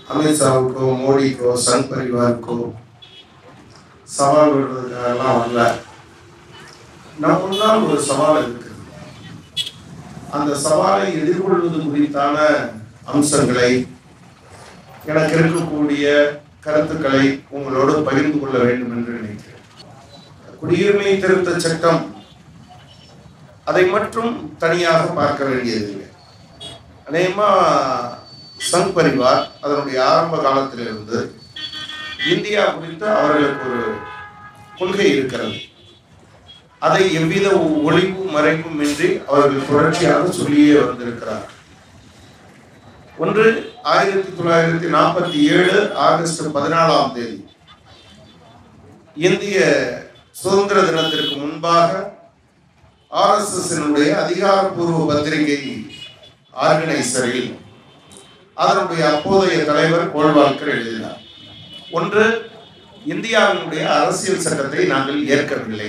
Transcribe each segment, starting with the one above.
அமித்ஷாவுக்கோ மோடிக்கோ சங் பரிவாருக்கோ சவால் விடுறதுக்காகலாம் வரல நம் முன்னால் ஒரு சவால் இருக்குது அந்த சவாலை எதிர்கொள்வது குறித்தான அம்சங்களை எனக்கு இருக்கக்கூடிய கருத்துக்களை உங்களோடு பகிர்ந்து கொள்ள வேண்டும் என்று நினைக்கிறேன் குடியுரிமை திருத்த சட்டம் அதை மட்டும் தனியாக பார்க்க வேண்டியதில்லை அநேகமா சங் பரிவார் அதனுடைய ஆரம்ப காலத்திலிருந்து இந்தியா குறித்து அவர்களுக்கு ஒரு கொள்கை இருக்கிறது அதை எவ்வித ஒளிவு மறைவும் இன்றி அவர்கள் தொடர்ச்சியாக சொல்லியே வந்திருக்கிறார் ஒன்று ஆயிரத்தி தொள்ளாயிரத்தி நாற்பத்தி ஏழு ஆகஸ்ட் பதினாலாம் தேதி இந்திய சுதந்திர தினத்திற்கு முன்பாக ஆர்எஸ்எஸ் அதிகாரப்பூர்வ பத்திரிகை ஆர்கனைசரில் அதனுடைய அப்போதைய தலைவர் கோல்வால்கர் எழுதினார் ஒன்று இந்தியாவினுடைய அரசியல் சட்டத்தை நாங்கள் ஏற்கவில்லை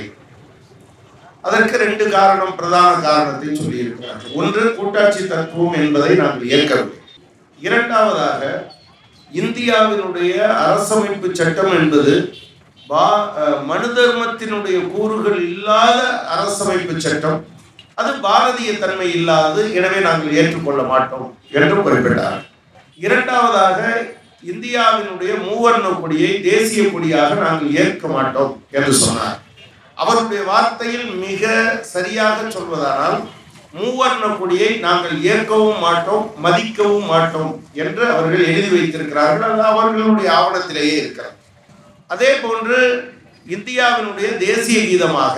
அதற்கு ரெண்டு காரணம் பிரதான காரணத்தை சொல்லியிருக்கிறார்கள் ஒன்று கூட்டாட்சி தத்துவம் என்பதை நாங்கள் ஏற்கவில்லை இரண்டாவதாக இந்தியாவினுடைய அரசமைப்பு சட்டம் என்பது பா- அஹ், மனு தர்மத்தினுடைய கூறுகள் இல்லாத அரசமைப்பு சட்டம் அது பாரதிய தன்மை இல்லாதது எனவே நாங்கள் ஏற்றுக்கொள்ள மாட்டோம் என்று குறிப்பிட்டார் இரண்டாவதாக இந்தியாவினுடைய மூவர்ண கொடியை தேசிய கொடியாக நாங்கள் ஏற்க மாட்டோம் என்று சொன்னார் அவருடைய வார்த்தையில் மிக சரியாக சொல்வதானால் மூவர்ண கொடியை நாங்கள் ஏற்கவும் மாட்டோம் மதிக்கவும் மாட்டோம் என்று அவர்கள் எழுதி வைத்திருக்கிறார்கள் அது அவர்களுடைய ஆவணத்திலேயே இருக்கிறது அதே போன்று இந்தியாவினுடைய தேசிய கீதமாக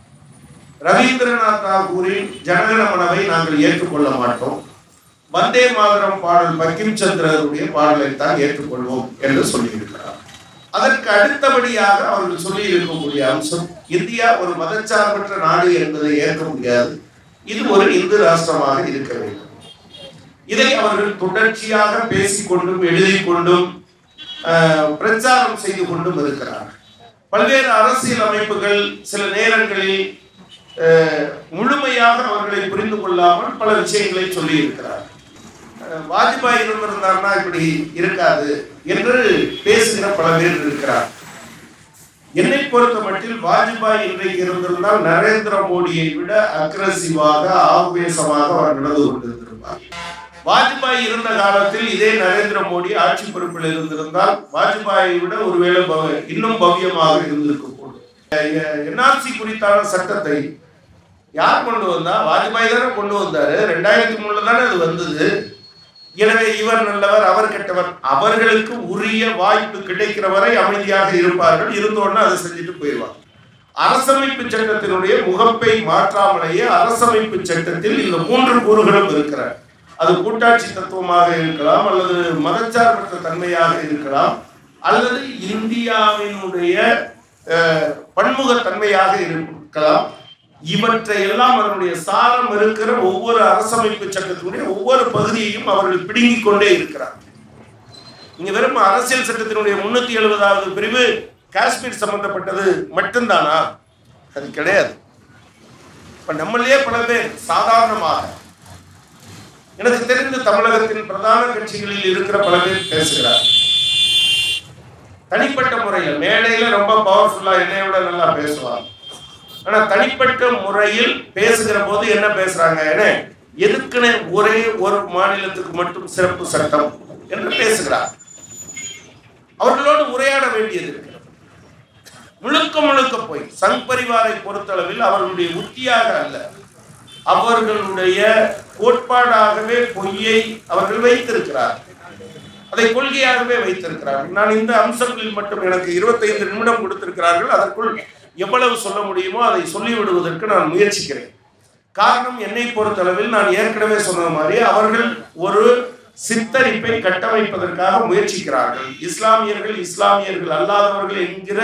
ரவீந்திரநாத் தாகூரின் ஜனகணமனவை நாங்கள் ஏற்றுக்கொள்ள மாட்டோம் வந்தே மாதரம் பாடல் பங்கிம் சந்திரருடைய பாடலை தான் ஏற்றுக்கொள்வோம் என்று சொல்லியிருக்கிறார் அதற்கு அடுத்தபடியாக அவர்கள் சொல்லி இருக்கக்கூடிய அம்சம் இந்தியா ஒரு மதச்சார்பற்ற நாடு என்பதை ஏற்க முடியாது இது ஒரு இந்து ராஷ்டிரமாக இருக்க வேண்டும் இதை அவர்கள் தொடர்ச்சியாக பேசிக்கொண்டும் எழுதிக் கொண்டும் ஆஹ், பிரச்சாரம் செய்து கொண்டும் இருக்கிறார்கள் பல்வேறு அரசியல் அமைப்புகள் சில நேரங்களில் ஆஹ், முழுமையாக அவர்களை புரிந்து கொள்ளாமல் பல விஷயங்களை சொல்லி இருக்கிறார் வாஜ்பாய் இருந்திருந்தார்னா இப்படி இருக்காது என்று பேசுகிற பல பேர் இருக்கிறார் என்னை பொறுத்த மட்டில் வாஜ்பாய் இன்றைக்கு இருந்திருந்தால் நரேந்திர மோடியை விட அக்ரசிவாக ஆவேசமாக அவர் நடந்து கொண்டிருந்திருப்பார் வாஜ்பாய் இருந்த காலத்தில் இதே நரேந்திர மோடி ஆட்சி பொறுப்பில் இருந்திருந்தால் வாஜ்பாயை விட ஒருவேளை பவ- இன்னும் பவ்யமாக இருந்திருக்கக்கூடும் என்ஆர்சி குறித்தான சட்டத்தை யார் கொண்டு வந்தா வாஜ்பாய் தானே கொண்டு வந்தாரு ரெண்டாயிரத்தி மூணுல தானே அது வந்தது எனவே இவர் நல்லவர் அவர் கெட்டவர் அவர்களுக்கு உரிய வாய்ப்பு கிடைக்கிற வரை அமைதியாக இருப்பார்கள் இருந்தோடனே அதை செஞ்சுட்டு போயிடுவாங்க அரசமைப்பு சட்டத்தினுடைய முகப்பை மாற்றாமலேயே அரசமைப்பு சட்டத்தில் இந்த மூன்று கூறுகளும் இருக்கிற அது கூட்டாட்சி தத்துவமாக இருக்கலாம் அல்லது மதச்சார்பற்ற தன்மையாக இருக்கலாம் அல்லது இந்தியாவினுடைய அஹ், பன்முகத்தன்மையாக இருக்கலாம் இவற்றை எல்லாம் அதனுடைய சாரம் இருக்கிற ஒவ்வொரு அரசமைப்பு சட்டத்தினுடைய ஒவ்வொரு பகுதியையும் அவர்கள் பிடுங்கிக் கொண்டே இருக்கிறார் இங்க வெறும் அரசியல் சட்டத்தினுடைய முன்னூத்தி எழுபதாவது பிரிவு காஷ்மீர் சம்பந்தப்பட்டது மட்டும்தானா அது கிடையாது இப்ப நம்மளே பல பேர் சாதாரணமாக எனக்கு தெரிந்த தமிழகத்தின் பிரதான கட்சிகளில் இருக்கிற பல பேர் பேசுகிறார் தனிப்பட்ட முறையில் மேடையில ரொம்ப பவர்ஃபுல்லா என்னை விட நல்லா பேசுவாங்க ஆனா தனிப்பட்ட முறையில் பேசுகிற போது என்ன பேசுறாங்க என்ன எதுக்குன்னு ஒரே ஒரு மாநிலத்துக்கு மட்டும் சிறப்பு சட்டம் என்று பேசுகிறார் அவர்களோடு உரையாட வேண்டியது இருக்கிறது முழுக்க முழுக்க போய் சங் பரிவாரை பொறுத்தளவில் அவர்களுடைய உத்தியாக அல்ல அவர்களுடைய கோட்பாடாகவே பொய்யை அவர்கள் வைத்திருக்கிறார் அதை கொள்கையாகவே வைத்திருக்கிறார்கள் நான் இந்த அம்சங்களில் மட்டும் எனக்கு 25 நிமிடம் கொடுத்திருக்கிறார்கள் அதற்குள் எவ்வளவு சொல்ல முடியுமோ அதை சொல்லிவிடுவதற்கு நான் முயற்சிக்கிறேன் காரணம் என்னை பொறுத்தளவில் நான் ஏற்கனவே சொன்ன மாதிரி அவர்கள் ஒரு சித்தரிப்பை கட்டமைப்பதற்காக முயற்சிக்கிறார்கள் இஸ்லாமியர்கள் இஸ்லாமியர்கள் அல்லாதவர்கள் என்கிற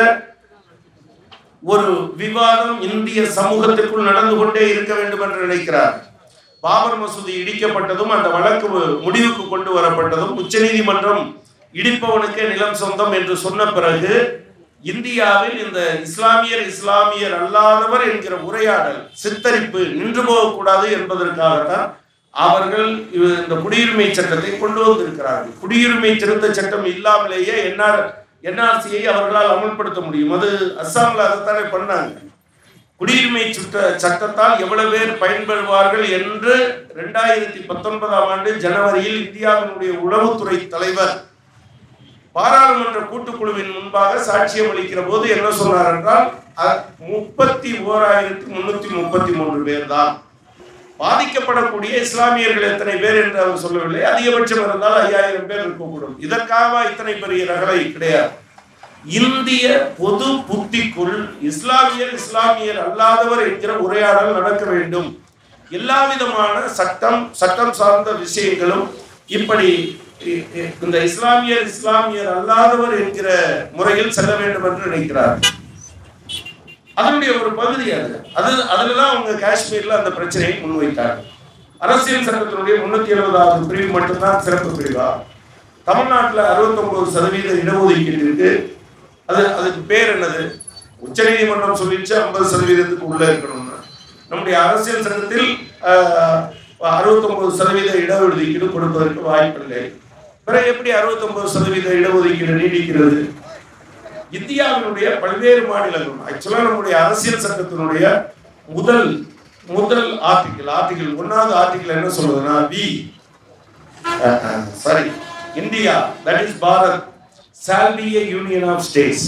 ஒரு விவாதம் இந்திய சமூகத்திற்குள் நடந்து கொண்டே இருக்க வேண்டும் என்று நினைக்கிறார் பாபர் மசூதி இடிக்கப்பட்டதும் அந்த வழக்கு முடிவுக்கு கொண்டு வரப்பட்டதும் உச்சநீதிமன்றம் இடிப்பவனுக்கே நிலம் சொந்தம் என்று சொன்ன பிறகு இந்தியாவில் இந்த இஸ்லாமியர் இஸ்லாமியர் அல்லாதவர் என்கிற உரையாடல் சித்தரிப்பு நின்று போகக்கூடாது என்பதற்காகத்தான் அவர்கள் இவ- இந்த குடியுரிமை சட்டத்தை கொண்டு வந்திருக்கிறார்கள் குடியுரிமை திருத்த சட்டம் இல்லாமலேயே என்ஆர் என்ஆர்சியை அவர்களால் அமல்படுத்த முடியும் அது அஸ்ஸாம்ல அதைத்தானே பண்ணாங்க குடியுரிமை சுட்ட சட்டத்தால் எவ்வளவு பேர் பயன்பெறுவார்கள் என்று ரெண்டாயிரத்தி பத்தொன்பதாம் ஆண்டு ஜனவரியில் இந்தியாவினுடைய உளவுத்துறை தலைவர் பாராளுமன்ற கூட்டுக்குழுவின் முன்பாக சாட்சியம் அளிக்கிற போது என்ன சொன்னார் என்றால் அ- முப்பத்தி ஓராயிரத்தி முன்னூத்தி முப்பத்தி மூன்று பேர் தான் பாதிக்கப்படக்கூடிய இஸ்லாமியர்கள் எத்தனை பேர் என்று அவர் சொல்லவில்லை அதிகபட்சம் இருந்தால் ஐயாயிரம் பேர் இருக்கக்கூடும் இதற்காக இத்தனை பெரிய ரகலை கிடையாது இந்திய பொது புத்திக்குள் இஸ்லாமியர் இஸ்லாமியர் அல்லாதவர் என்கிற உரையாடல் நடக்க வேண்டும் எல்லா விதமான சட்டம் சட்டம் சார்ந்த விஷயங்களும் இப்படி இ- இ- இந்த இஸ்லாமியர் இஸ்லாமியர் அல்லாதவர் என்கிற முறையில் செல்ல வேண்டும் என்று நினைக்கிறார் அதனுடைய ஒரு பகுதி அது அது அதுலதான் அவங்க காஷ்மீர்ல அந்த பிரச்சனையை முன்வைத்தாங்க அரசியல் சட்டத்தினுடைய முன்னூத்தி எழுபதாவது பிரிவு மட்டும்தான் சிறப்பு பிரிவா தமிழ்நாட்டுல 69% சதவீத இடஒதுக்கீடு இருக்கு அது அதுக்கு பேர் என்னது உச்சநீதிமன்றம் சொல்லிச்சு ஐம்பது சதவீதத்துக்கு உள்ள இருக்கணும்னு நம்முடைய அரசியல் சட்டத்தில் அறுபத்தொன்பது சதவீத இடஒதுக்கீடு கொடுப்பதற்கு வாய்ப்பில்லை பிறகு எப்படி 69% சதவீத இடஒதுக்கீடு நீடிக்கிறது இந்தியாவினுடைய பல்வேறு மாநிலங்கள் ஆக்சுவலா நம்முடைய அரசியல் சட்டத்தினுடைய முதல் முதல் ஆர்டிகிள் ஆர்டிகிள் ஒன்னாவது ஆர்டிகிள் என்ன சொல்லுதுன்னா we sorry India that is Bharat shall be a union of states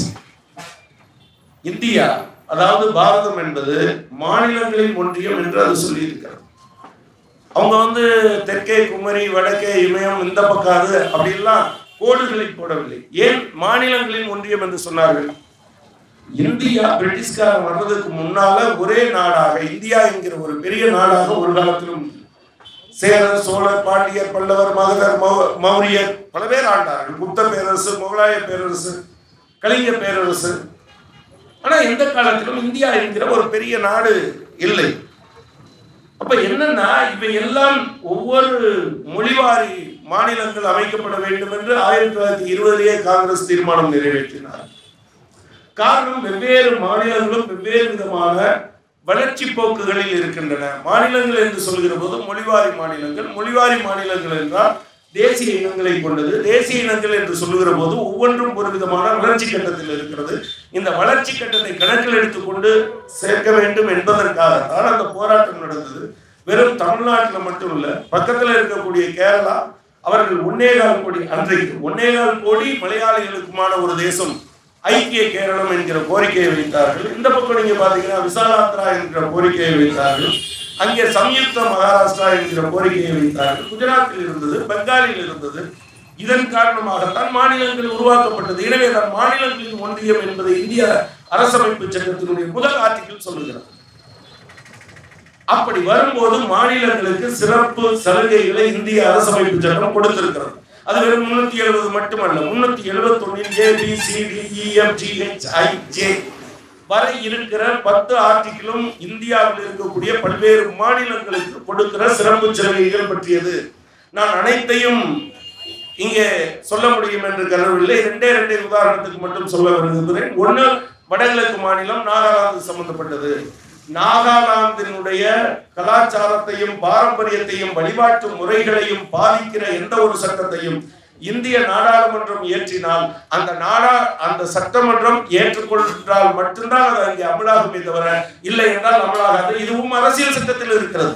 India அதாவது பாரதம் என்பது மாநிலங்களின் ஒன்றியம் என்று அது சொல்லியிருக்கிறது அவங்க வந்து தெற்கே குமரி வடக்கே இமயம் இந்த பக்கம் அது அப்படிலாம் கோடுகளை போடவில்லை ஏன் மாநிலங்களின் ஒன்றியம் என்று சொன்னார்கள் இந்தியா பிரிட்டிஷ்காரன் வர்றதுக்கு முன்னால ஒரே நாடாக இந்தியா என்கிற ஒரு பெரிய நாடாக ஒரு காலத்திலும் சேரர் சோழர் பாண்டியர் பல்லவர் மகதர் மௌ- மௌரியர் பல பேர் ஆண்டார்கள் குப்த பேரரசு முகலாய பேரரசு கலிங்க பேரரசு ஆனா எந்த காலத்திலும் இந்தியா என்கிற ஒரு பெரிய நாடு இல்லை அப்ப என்னன்னா இவை எல்லாம் ஒவ்வொரு மொழிவாரி மாநிலங்கள் அமைக்கப்பட வேண்டும் என்று ஆயிரத்தி தொள்ளாயிரத்தி இருபதிலேயே காங்கிரஸ் தீர்மானம் நிறைவேற்றினார் காரணம் வெவ்வேறு மாநிலங்களும் வெவ்வேறு விதமான வளர்ச்சி போக்குகளில் இருக்கின்றன மாநிலங்கள் என்று சொல்கிற போது மொழிவாரி மாநிலங்கள் மொழிவாரி மாநிலங்கள் என்றால் தேசிய இனங்களை கொண்டது தேசிய இனங்கள் என்று சொல்லுகிற போது ஒவ்வொன்றும் ஒரு விதமான வளர்ச்சி கட்டத்தில் இருக்கிறது இந்த வளர்ச்சி கட்டத்தை கணக்கில் எடுத்துக்கொண்டு சேர்க்க வேண்டும் என்பதற்காகத்தான் அந்த போராட்டம் நடந்தது வெறும் தமிழ்நாட்டில் மட்டும் இல்ல பக்கத்தில் இருக்கக்கூடிய கேரளா அவர்கள் ஒன்னேகால் கோடி அன்றைக்கு ஒன்னேகால் கோடி மலையாளிகளுக்குமான ஒரு தேசம் ஐக்கிய கேரளம் என்கிற கோரிக்கையை வைத்தார்கள் இந்த பக்கம் நீங்க பாத்தீங்கன்னா விசாலாத்ரா என்கிற கோரிக்கையை வைத்தார்கள் அங்கே சம்யுக்த மகாராஷ்டிரா என்கிற கோரிக்கையை வைத்தார்கள் குஜராத்தில் இருந்தது பெங்காலில் இருந்தது இதன் காரணமாகத்தான் மாநிலங்கள் உருவாக்கப்பட்டது எனவே தான் மாநிலங்களின் ஒன்றியம் என்பதை இந்திய அரசமைப்பு சட்டத்தினுடைய முதல் ஆர்டிகிள் சொல்லுகிறது அப்படி வரும்போது மாநிலங்களுக்கு சிறப்பு சலுகைகளை இந்திய அரசமைப்பு சட்டம் கொடுத்திருக்கிறது அது வெறும் முன்னூத்தி எழுபது மட்டுமல்ல முன்னூத்தி எழுபத்தி ஒன்னில் A B C D E M G H I J வரை இருக்கிற பத்து ஆர்டிகிளும் இந்தியாவில் இருக்கக்கூடிய பல்வேறு மாநிலங்களுக்கு கொடுக்கிற சிறப்பு சலுகைகள் பற்றியது நான் அனைத்தையும் இங்கே சொல்ல முடியும் என்று கருதவில்லை ரெண்டே ரெண்டே உதாரணத்துக்கு மட்டும் சொல்ல விரும்புகிறேன் ஒன்று வடகிழக்கு மாநிலம் நாகாலாந்து சம்பந்தப்பட்டது நாகாலாந்தினுடைய கலாச்சாரத்தையும் பாரம்பரியத்தையும் வழிபாட்டு முறைகளையும் பாதிக்கிற எந்த ஒரு சட்டத்தையும் இந்திய நாடாளுமன்றம் இயற்றினால் அந்த நாடா அந்த சட்டமன்றம் ஏற்றுக்கொண்டால் மட்டும்தான் அது அங்கே அமலாகுமே தவிர இல்லை என்றால் அமலாகாது இதுவும் அரசியல் சட்டத்தில் இருக்கிறது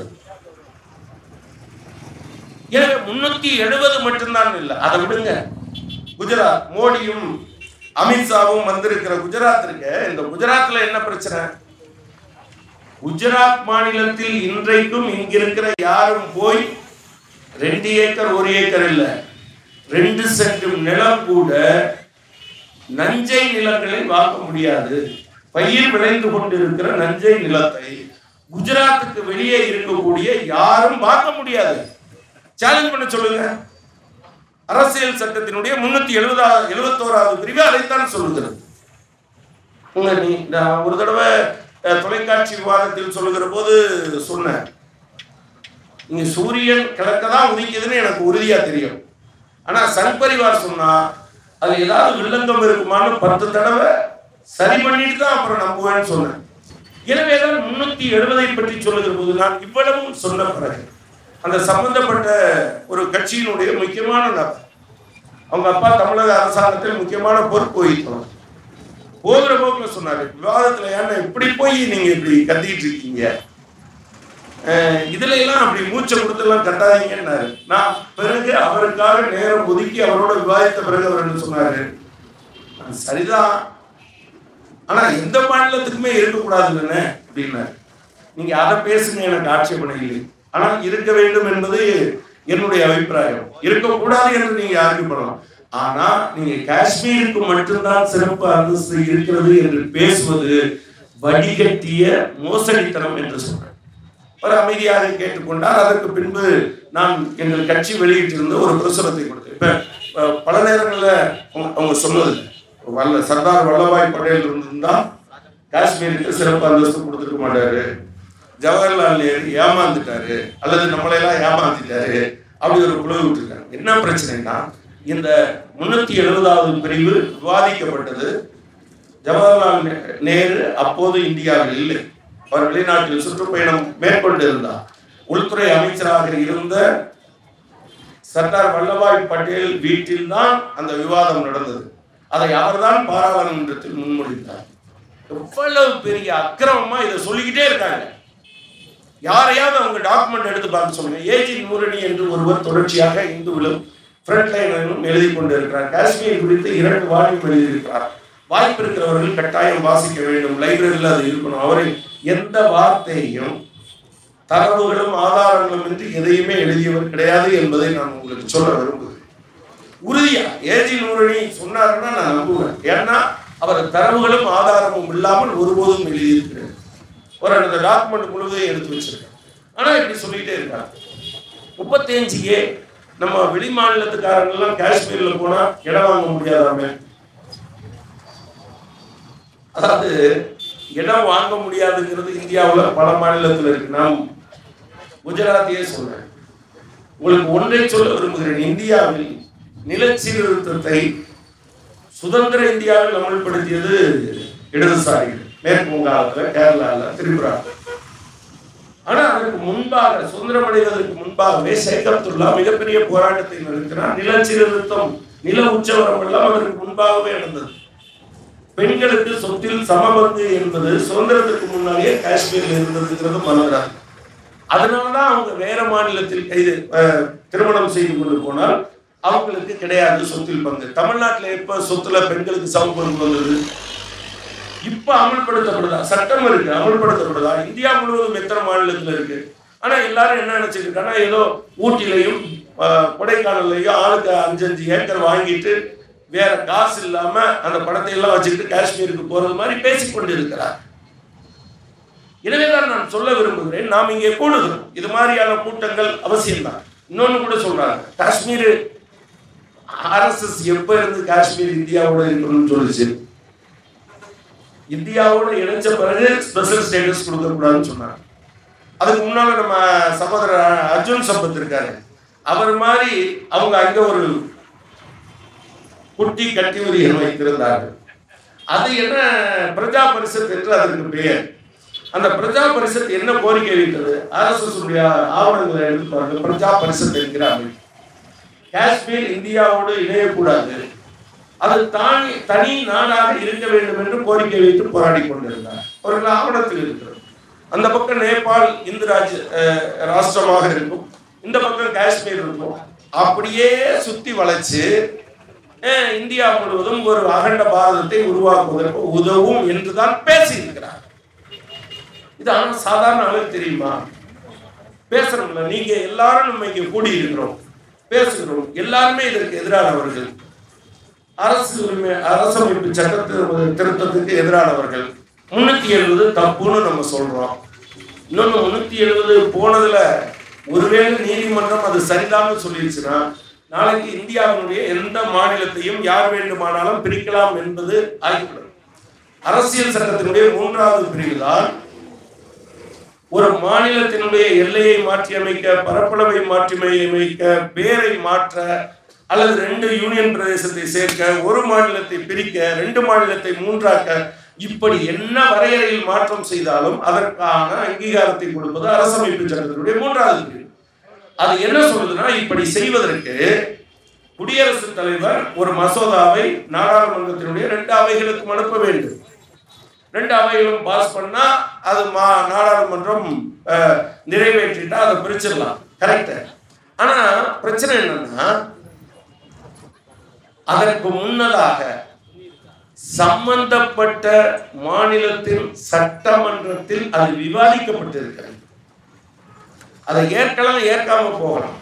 எனவே முன்னூத்தி எழுபது மட்டும்தான் இல்லை அதை விடுங்க குஜராத் மோடியும் அமித்ஷாவும் வந்திருக்கிற குஜராத் இருக்க இந்த குஜராத்ல என்ன பிரச்சனை குஜராத் மாநிலத்தில் இன்றைக்கும் இங்கிருக்கிற யாரும் போய் ரெண்டு ஏக்கர் ஒரு ஏக்கர் இல்ல ரெண்டு சென்ட் நிலம் கூட நஞ்சை நிலங்களை வாங்க முடியாது பயிர் விளைந்து கொண்டிருக்கிற நஞ்சை நிலத்தை குஜராத்துக்கு வெளியே இருக்கக்கூடிய யாரும் வாங்க முடியாது சேலஞ்ச் பண்ண சொல்லுங்க அரசியல் சட்டத்தினுடைய முன்னூத்தி எழுபதா எழுபத்தோராவது பிரிவு அதைத்தான் சொல்லுகிறது உங்க நீ நான் ஒரு தடவை அஹ், தொலைக்காட்சி விவாதத்தில் சொல்லுகிற போது சொன்னேன் இங்க சூரியன் கிழக்க தான் உதிக்குதுன்னு எனக்கு உறுதியா தெரியும் ஆனா சன் பரிவார் சொன்னா அது ஏதாவது வில்லங்கம் இருக்குமான்னு பத்து தடவை சரி பண்ணிட்டு தான் அப்புறம் நம்புவேன்னு சொன்னேன் எனவே தான் முன்னூத்தி எழுபதை பற்றி சொல்லுகிற போது நான் இவ்வளவும் சொன்ன பிறகு அந்த சம்பந்தப்பட்ட ஒரு கட்சியினுடைய முக்கியமான நபர் அவங்க அப்பா தமிழக அரசாங்கத்தில் முக்கியமான பொறுப்பு வகித்தவர் போகிற போக்குல சொன்னாரு விவாதத்துல ஏன்னா இப்படி போய் நீங்க இப்படி கத்திட்டு இருக்கீங்க அஹ் இதுல எல்லாம் அப்படி மூச்சை கொடுத்தெல்லாம் கட்டாதீங்கன்னாரு நான் பிறகு அவருக்காக நேரம் ஒதுக்கி அவரோட விவாதித்த பிறகு அவர் என்ன சொன்னாரு "அது சரிதான் ஆனா எந்த மாநிலத்துக்குமே இருக்கக்கூடாதுன்னு அப்படின்னாரு நீங்க அதை பேசுங்க எனக்கு ஆட்சேபனை இல்லை ஆனால் இருக்க வேண்டும் என்பது என்னுடைய அபிப்பிராயம் இருக்கக்கூடாது என்று நீங்க ஆர்கியூ பண்ணலாம் ஆனா நீங்க காஷ்மீருக்கு மட்டும்தான் சிறப்பு அந்தஸ்து இருக்கிறது என்று பேசுவது வடிகட்டிய மோசடித்தனம் என்று சொல்றேன் அவர் அமைதியாக கேட்டுக்கொண்டார் அதற்கு பின்பு நான் எங்கள் கட்சி வெளியிட்டிருந்த ஒரு பிரசுரத்தை கொடுத்தேன் இப்ப அஹ், பல நேரங்களில் அவங்க அவங்க சொன்னது வல்ல சர்தார் வல்லபாய் பட்டேல் இருந்திருந்தா காஷ்மீருக்கு சிறப்பு அந்தஸ்து கொடுத்துருக்க மாட்டாரு ஜவஹர்லால் நேரு ஏமாந்துட்டாரு அல்லது நம்மளையெல்லாம் ஏமாத்திட்டாரு அப்படி ஒரு குழு விட்டுருக்காங்க என்ன பிரச்சனைனா இந்த முன்னூத்தி எழுபதாவது பிரிவு விவாதிக்கப்பட்டது ஜவஹர்லால் நே- நேரு அப்போது இந்தியாவில் இல்லை அவர் வெளிநாட்டில் சுற்றுப்பயணம் மேற்கொண்டு இருந்தார் உள்துறை அமைச்சராக இருந்த சர்தார் வல்லபாய் பட்டேல் வீட்டில் தான் அந்த விவாதம் நடந்தது அதை அவர்தான் பாராளுமன்றத்தில் முன்மொழிந்தார் எவ்வளவு பெரிய அக்கிரமமா இதை சொல்லிக்கிட்டே இருக்காங்க யாரையாவது அவங்க டாக்குமெண்ட் எடுத்து பார்க்க சொல்லுங்க ஏஜி நூரணி என்று ஒருவர் தொடர்ச்சியாக இந்துவிலும் ஃப்ரண்ட் லைனிலும் எழுதி கொண்டு இருக்கிறார் காஷ்மீர் குறித்து இரண்டு வால்யூம் எழுதியிருக்கிறார் வாய்ப்பு இருக்கிறவர்கள் கட்டாயம் வாசிக்க வேண்டும் லைப்ரரியில் அது இருக்கணும் அவரை எந்த வார்த்தையையும் தரவுகளும் ஆதாரங்களும் இன்றி எதையுமே எழுதியவர் கிடையாது என்பதை நான் உங்களுக்கு சொல்ல விரும்புகிறேன் உறுதியா ஏஜி நூரணி சொன்னாருன்னா நான் நம்புவேன் ஏன்னா அவர் தரவுகளும் ஆதாரமும் இல்லாமல் ஒருபோதும் எழுதியிருக்கிறார் ஒரு அந்த டாக்குமெண்ட் முழுவதையும் எடுத்து வச்சிருக்கேன் ஆனா இப்படி சொல்லிட்டே இருக்காங்க முப்பத்தஞ்சு ஏ நம்ம வெளி மாநிலத்துக்காரங்கெல்லாம் காஷ்மீர்ல போனா இடம் வாங்க முடியாதாமே அதாவது இடம் வாங்க முடியாதுங்கிறது இந்தியாவுல பல மாநிலத்துல இருக்கு நான் குஜராத்தியே சொல்றேன் உங்களுக்கு ஒன்றை சொல்ல விரும்புகிறேன் இந்தியாவில் நிலச்சீர்திருத்தத்தை சுதந்திர இந்தியாவில் அமல்படுத்தியது இடதுசாரிகள் மேற்கு வங்காளத்துல கேரளால திரிபுரா ஆனா அதற்கு முன்பாக சுதந்திரம் அடைவதற்கு முன்பாகவே ஷேக் அப்துல்லா மிகப்பெரிய போராட்டத்தை நடத்தினார் நிலச்சீர்திருத்தம் நில உச்சவரம் எல்லாம் அதற்கு முன்பாகவே நடந்தது பெண்களுக்கு சொத்தில் சமபங்கு என்பது சுதந்திரத்துக்கு முன்னாலே காஷ்மீரில் இருந்ததுங்கிறது மறந்துடாது அதனாலதான் அவங்க வேற மாநிலத்தில் இது அஹ், திருமணம் செய்து கொண்டு போனால் அவங்களுக்கு கிடையாது சொத்தில் பங்கு தமிழ்நாட்டுல எப்ப சொத்துல பெண்களுக்கு சம பங்கு வந்தது இப்ப அமல்படுத்தப்படுதா சட்டம் இருக்கு அமல்படுத்தப்படுதா இந்தியா முழுவதும் எத்தனை மாநிலத்துல இருக்கு ஆனா எல்லாரும் என்ன நினைச்சிட்டு இருக்காங்கன்னா ஏதோ ஊட்டிலையும் அஹ், கொடைக்கானல்லையும் ஆளுக்கு அஞ்சு அஞ்சு ஏக்கர் வாங்கிட்டு வேற காசு இல்லாம அந்த பணத்தை எல்லாம் வச்சுக்கிட்டு காஷ்மீருக்கு போறது மாதிரி பேசிக்கொண்டு இருக்கிறார் எனவேதான் நான் சொல்ல விரும்புகிறேன் நாம் இங்கே கூடுகிறோம் இது மாதிரியான கூட்டங்கள் அவசியம்தான் இன்னொன்னு கூட சொல்றாங்க காஷ்மீர் ஆர்எஸ்எஸ் எப்ப இருந்து காஷ்மீர் இந்தியாவோட இருக்கணும்னு சொல்லுச்சு இந்தியாவோட இணைச்ச பிறகு ஸ்பெஷல் ஸ்டேட்டஸ் கொடுக்க கூடாதுன்னு சொன்னாங்க அதுக்கு முன்னால நம்ம சகோதரர் அர்ஜுன் சம்பத் இருக்காரு அவர் மாதிரி அவங்க அங்க ஒரு குட்டி கட்டியுரியன் வைத்திருந்தார்கள் அது என்ன பிரஜா பரிஷத் என்று அதற்கு பெயர் அந்த பிரஜா பரிஷத் என்ன கோரிக்கை வைத்தது ஆர்எஸ்எஸ் உடைய ஆவணங்களை எடுத்து பாருங்க பிரஜா பரிஷத் என்கிற அமைப்பு காஷ்மீர் இந்தியாவோடு இணையக்கூடாது அது தானி தனி நாடாக இருக்க வேண்டும் என்று கோரிக்கை வைத்து போராடி கொண்டிருந்தார் அவர்கள் ஆவணத்தில் இருக்கிறது அந்த பக்கம் நேபாள் இந்து ராஜ் அஹ், ராஷ்டிரமாக இருக்கும் இந்த பக்கம் காஷ்மீர் இருக்கும் அப்படியே சுத்தி வளைச்சு அஹ், இந்தியா முழுவதும் ஒரு அகண்ட பாரதத்தை உருவாக்குவதற்கு உதவும் என்றுதான் பேசியிருக்கிறார் இது ஆனா சாதாரண ஆளுக்கு தெரியுமா பேசுறோம்ல நீங்க எல்லாரும் நம்ம இங்க கூடி இருக்கிறோம் பேசுகிறோம் எல்லாருமே இதற்கு எதிரானவர்கள் அரசு உரிமை அரசமைப்பு சட்ட திரு- திருத்தத்துக்கு எதிரானவர்கள் முன்னூத்தி எழுபது தப்புன்னு நம்ம சொல்றோம் இன்னொன்னு முன்னூத்தி எழுபது போனதுல ஒருவேளை நீதிமன்றம் அது சரிதான்னு சொல்லிடுச்சுன்னா நாளைக்கு இந்தியாவினுடைய எந்த மாநிலத்தையும் யார் வேண்டுமானாலும் பிரிக்கலாம் என்பது ஆகிவிடும் அரசியல் சட்டத்தினுடைய மூன்றாவது பிரிவுதான் ஒரு மாநிலத்தினுடைய எல்லையை மாற்றி அமைக்க பரப்பளவை மாற்றி அமைக்க பேரை மாற்ற அல்லது ரெண்டு யூனியன் பிரதேசத்தை சேர்க்க ஒரு மாநிலத்தை பிரிக்க ரெண்டு மாநிலத்தை மூன்றாக்க இப்படி என்ன வரையறையில் மாற்றம் செய்தாலும் அதற்கான அங்கீகாரத்தை கொடுப்பது அரசமைப்பு சட்டத்தினுடைய மூன்றாவது பிரிவு அது என்ன சொல்லுதுன்னா இப்படி செய்வதற்கு குடியரசுத் தலைவர் ஒரு மசோதாவை நாடாளுமன்றத்தினுடைய ரெண்டு அவைகளுக்கும் அனுப்ப வேண்டும் ரெண்டு அவைகளும் பாஸ் பண்ணா அது மா நாடாளுமன்றம் அஹ், நிறைவேற்றிட்டா அதை பிரிச்சிடலாம் கரெக்ட் ஆனா பிரச்சனை என்னன்னா அதற்கு முன்னதாக சம்பந்தப்பட்ட மாநிலத்தின் சட்டமன்றத்தில் அது விவாதிக்கப்பட்டிருக்கிறது அதை ஏற்கலாம் ஏற்காம போகலாம்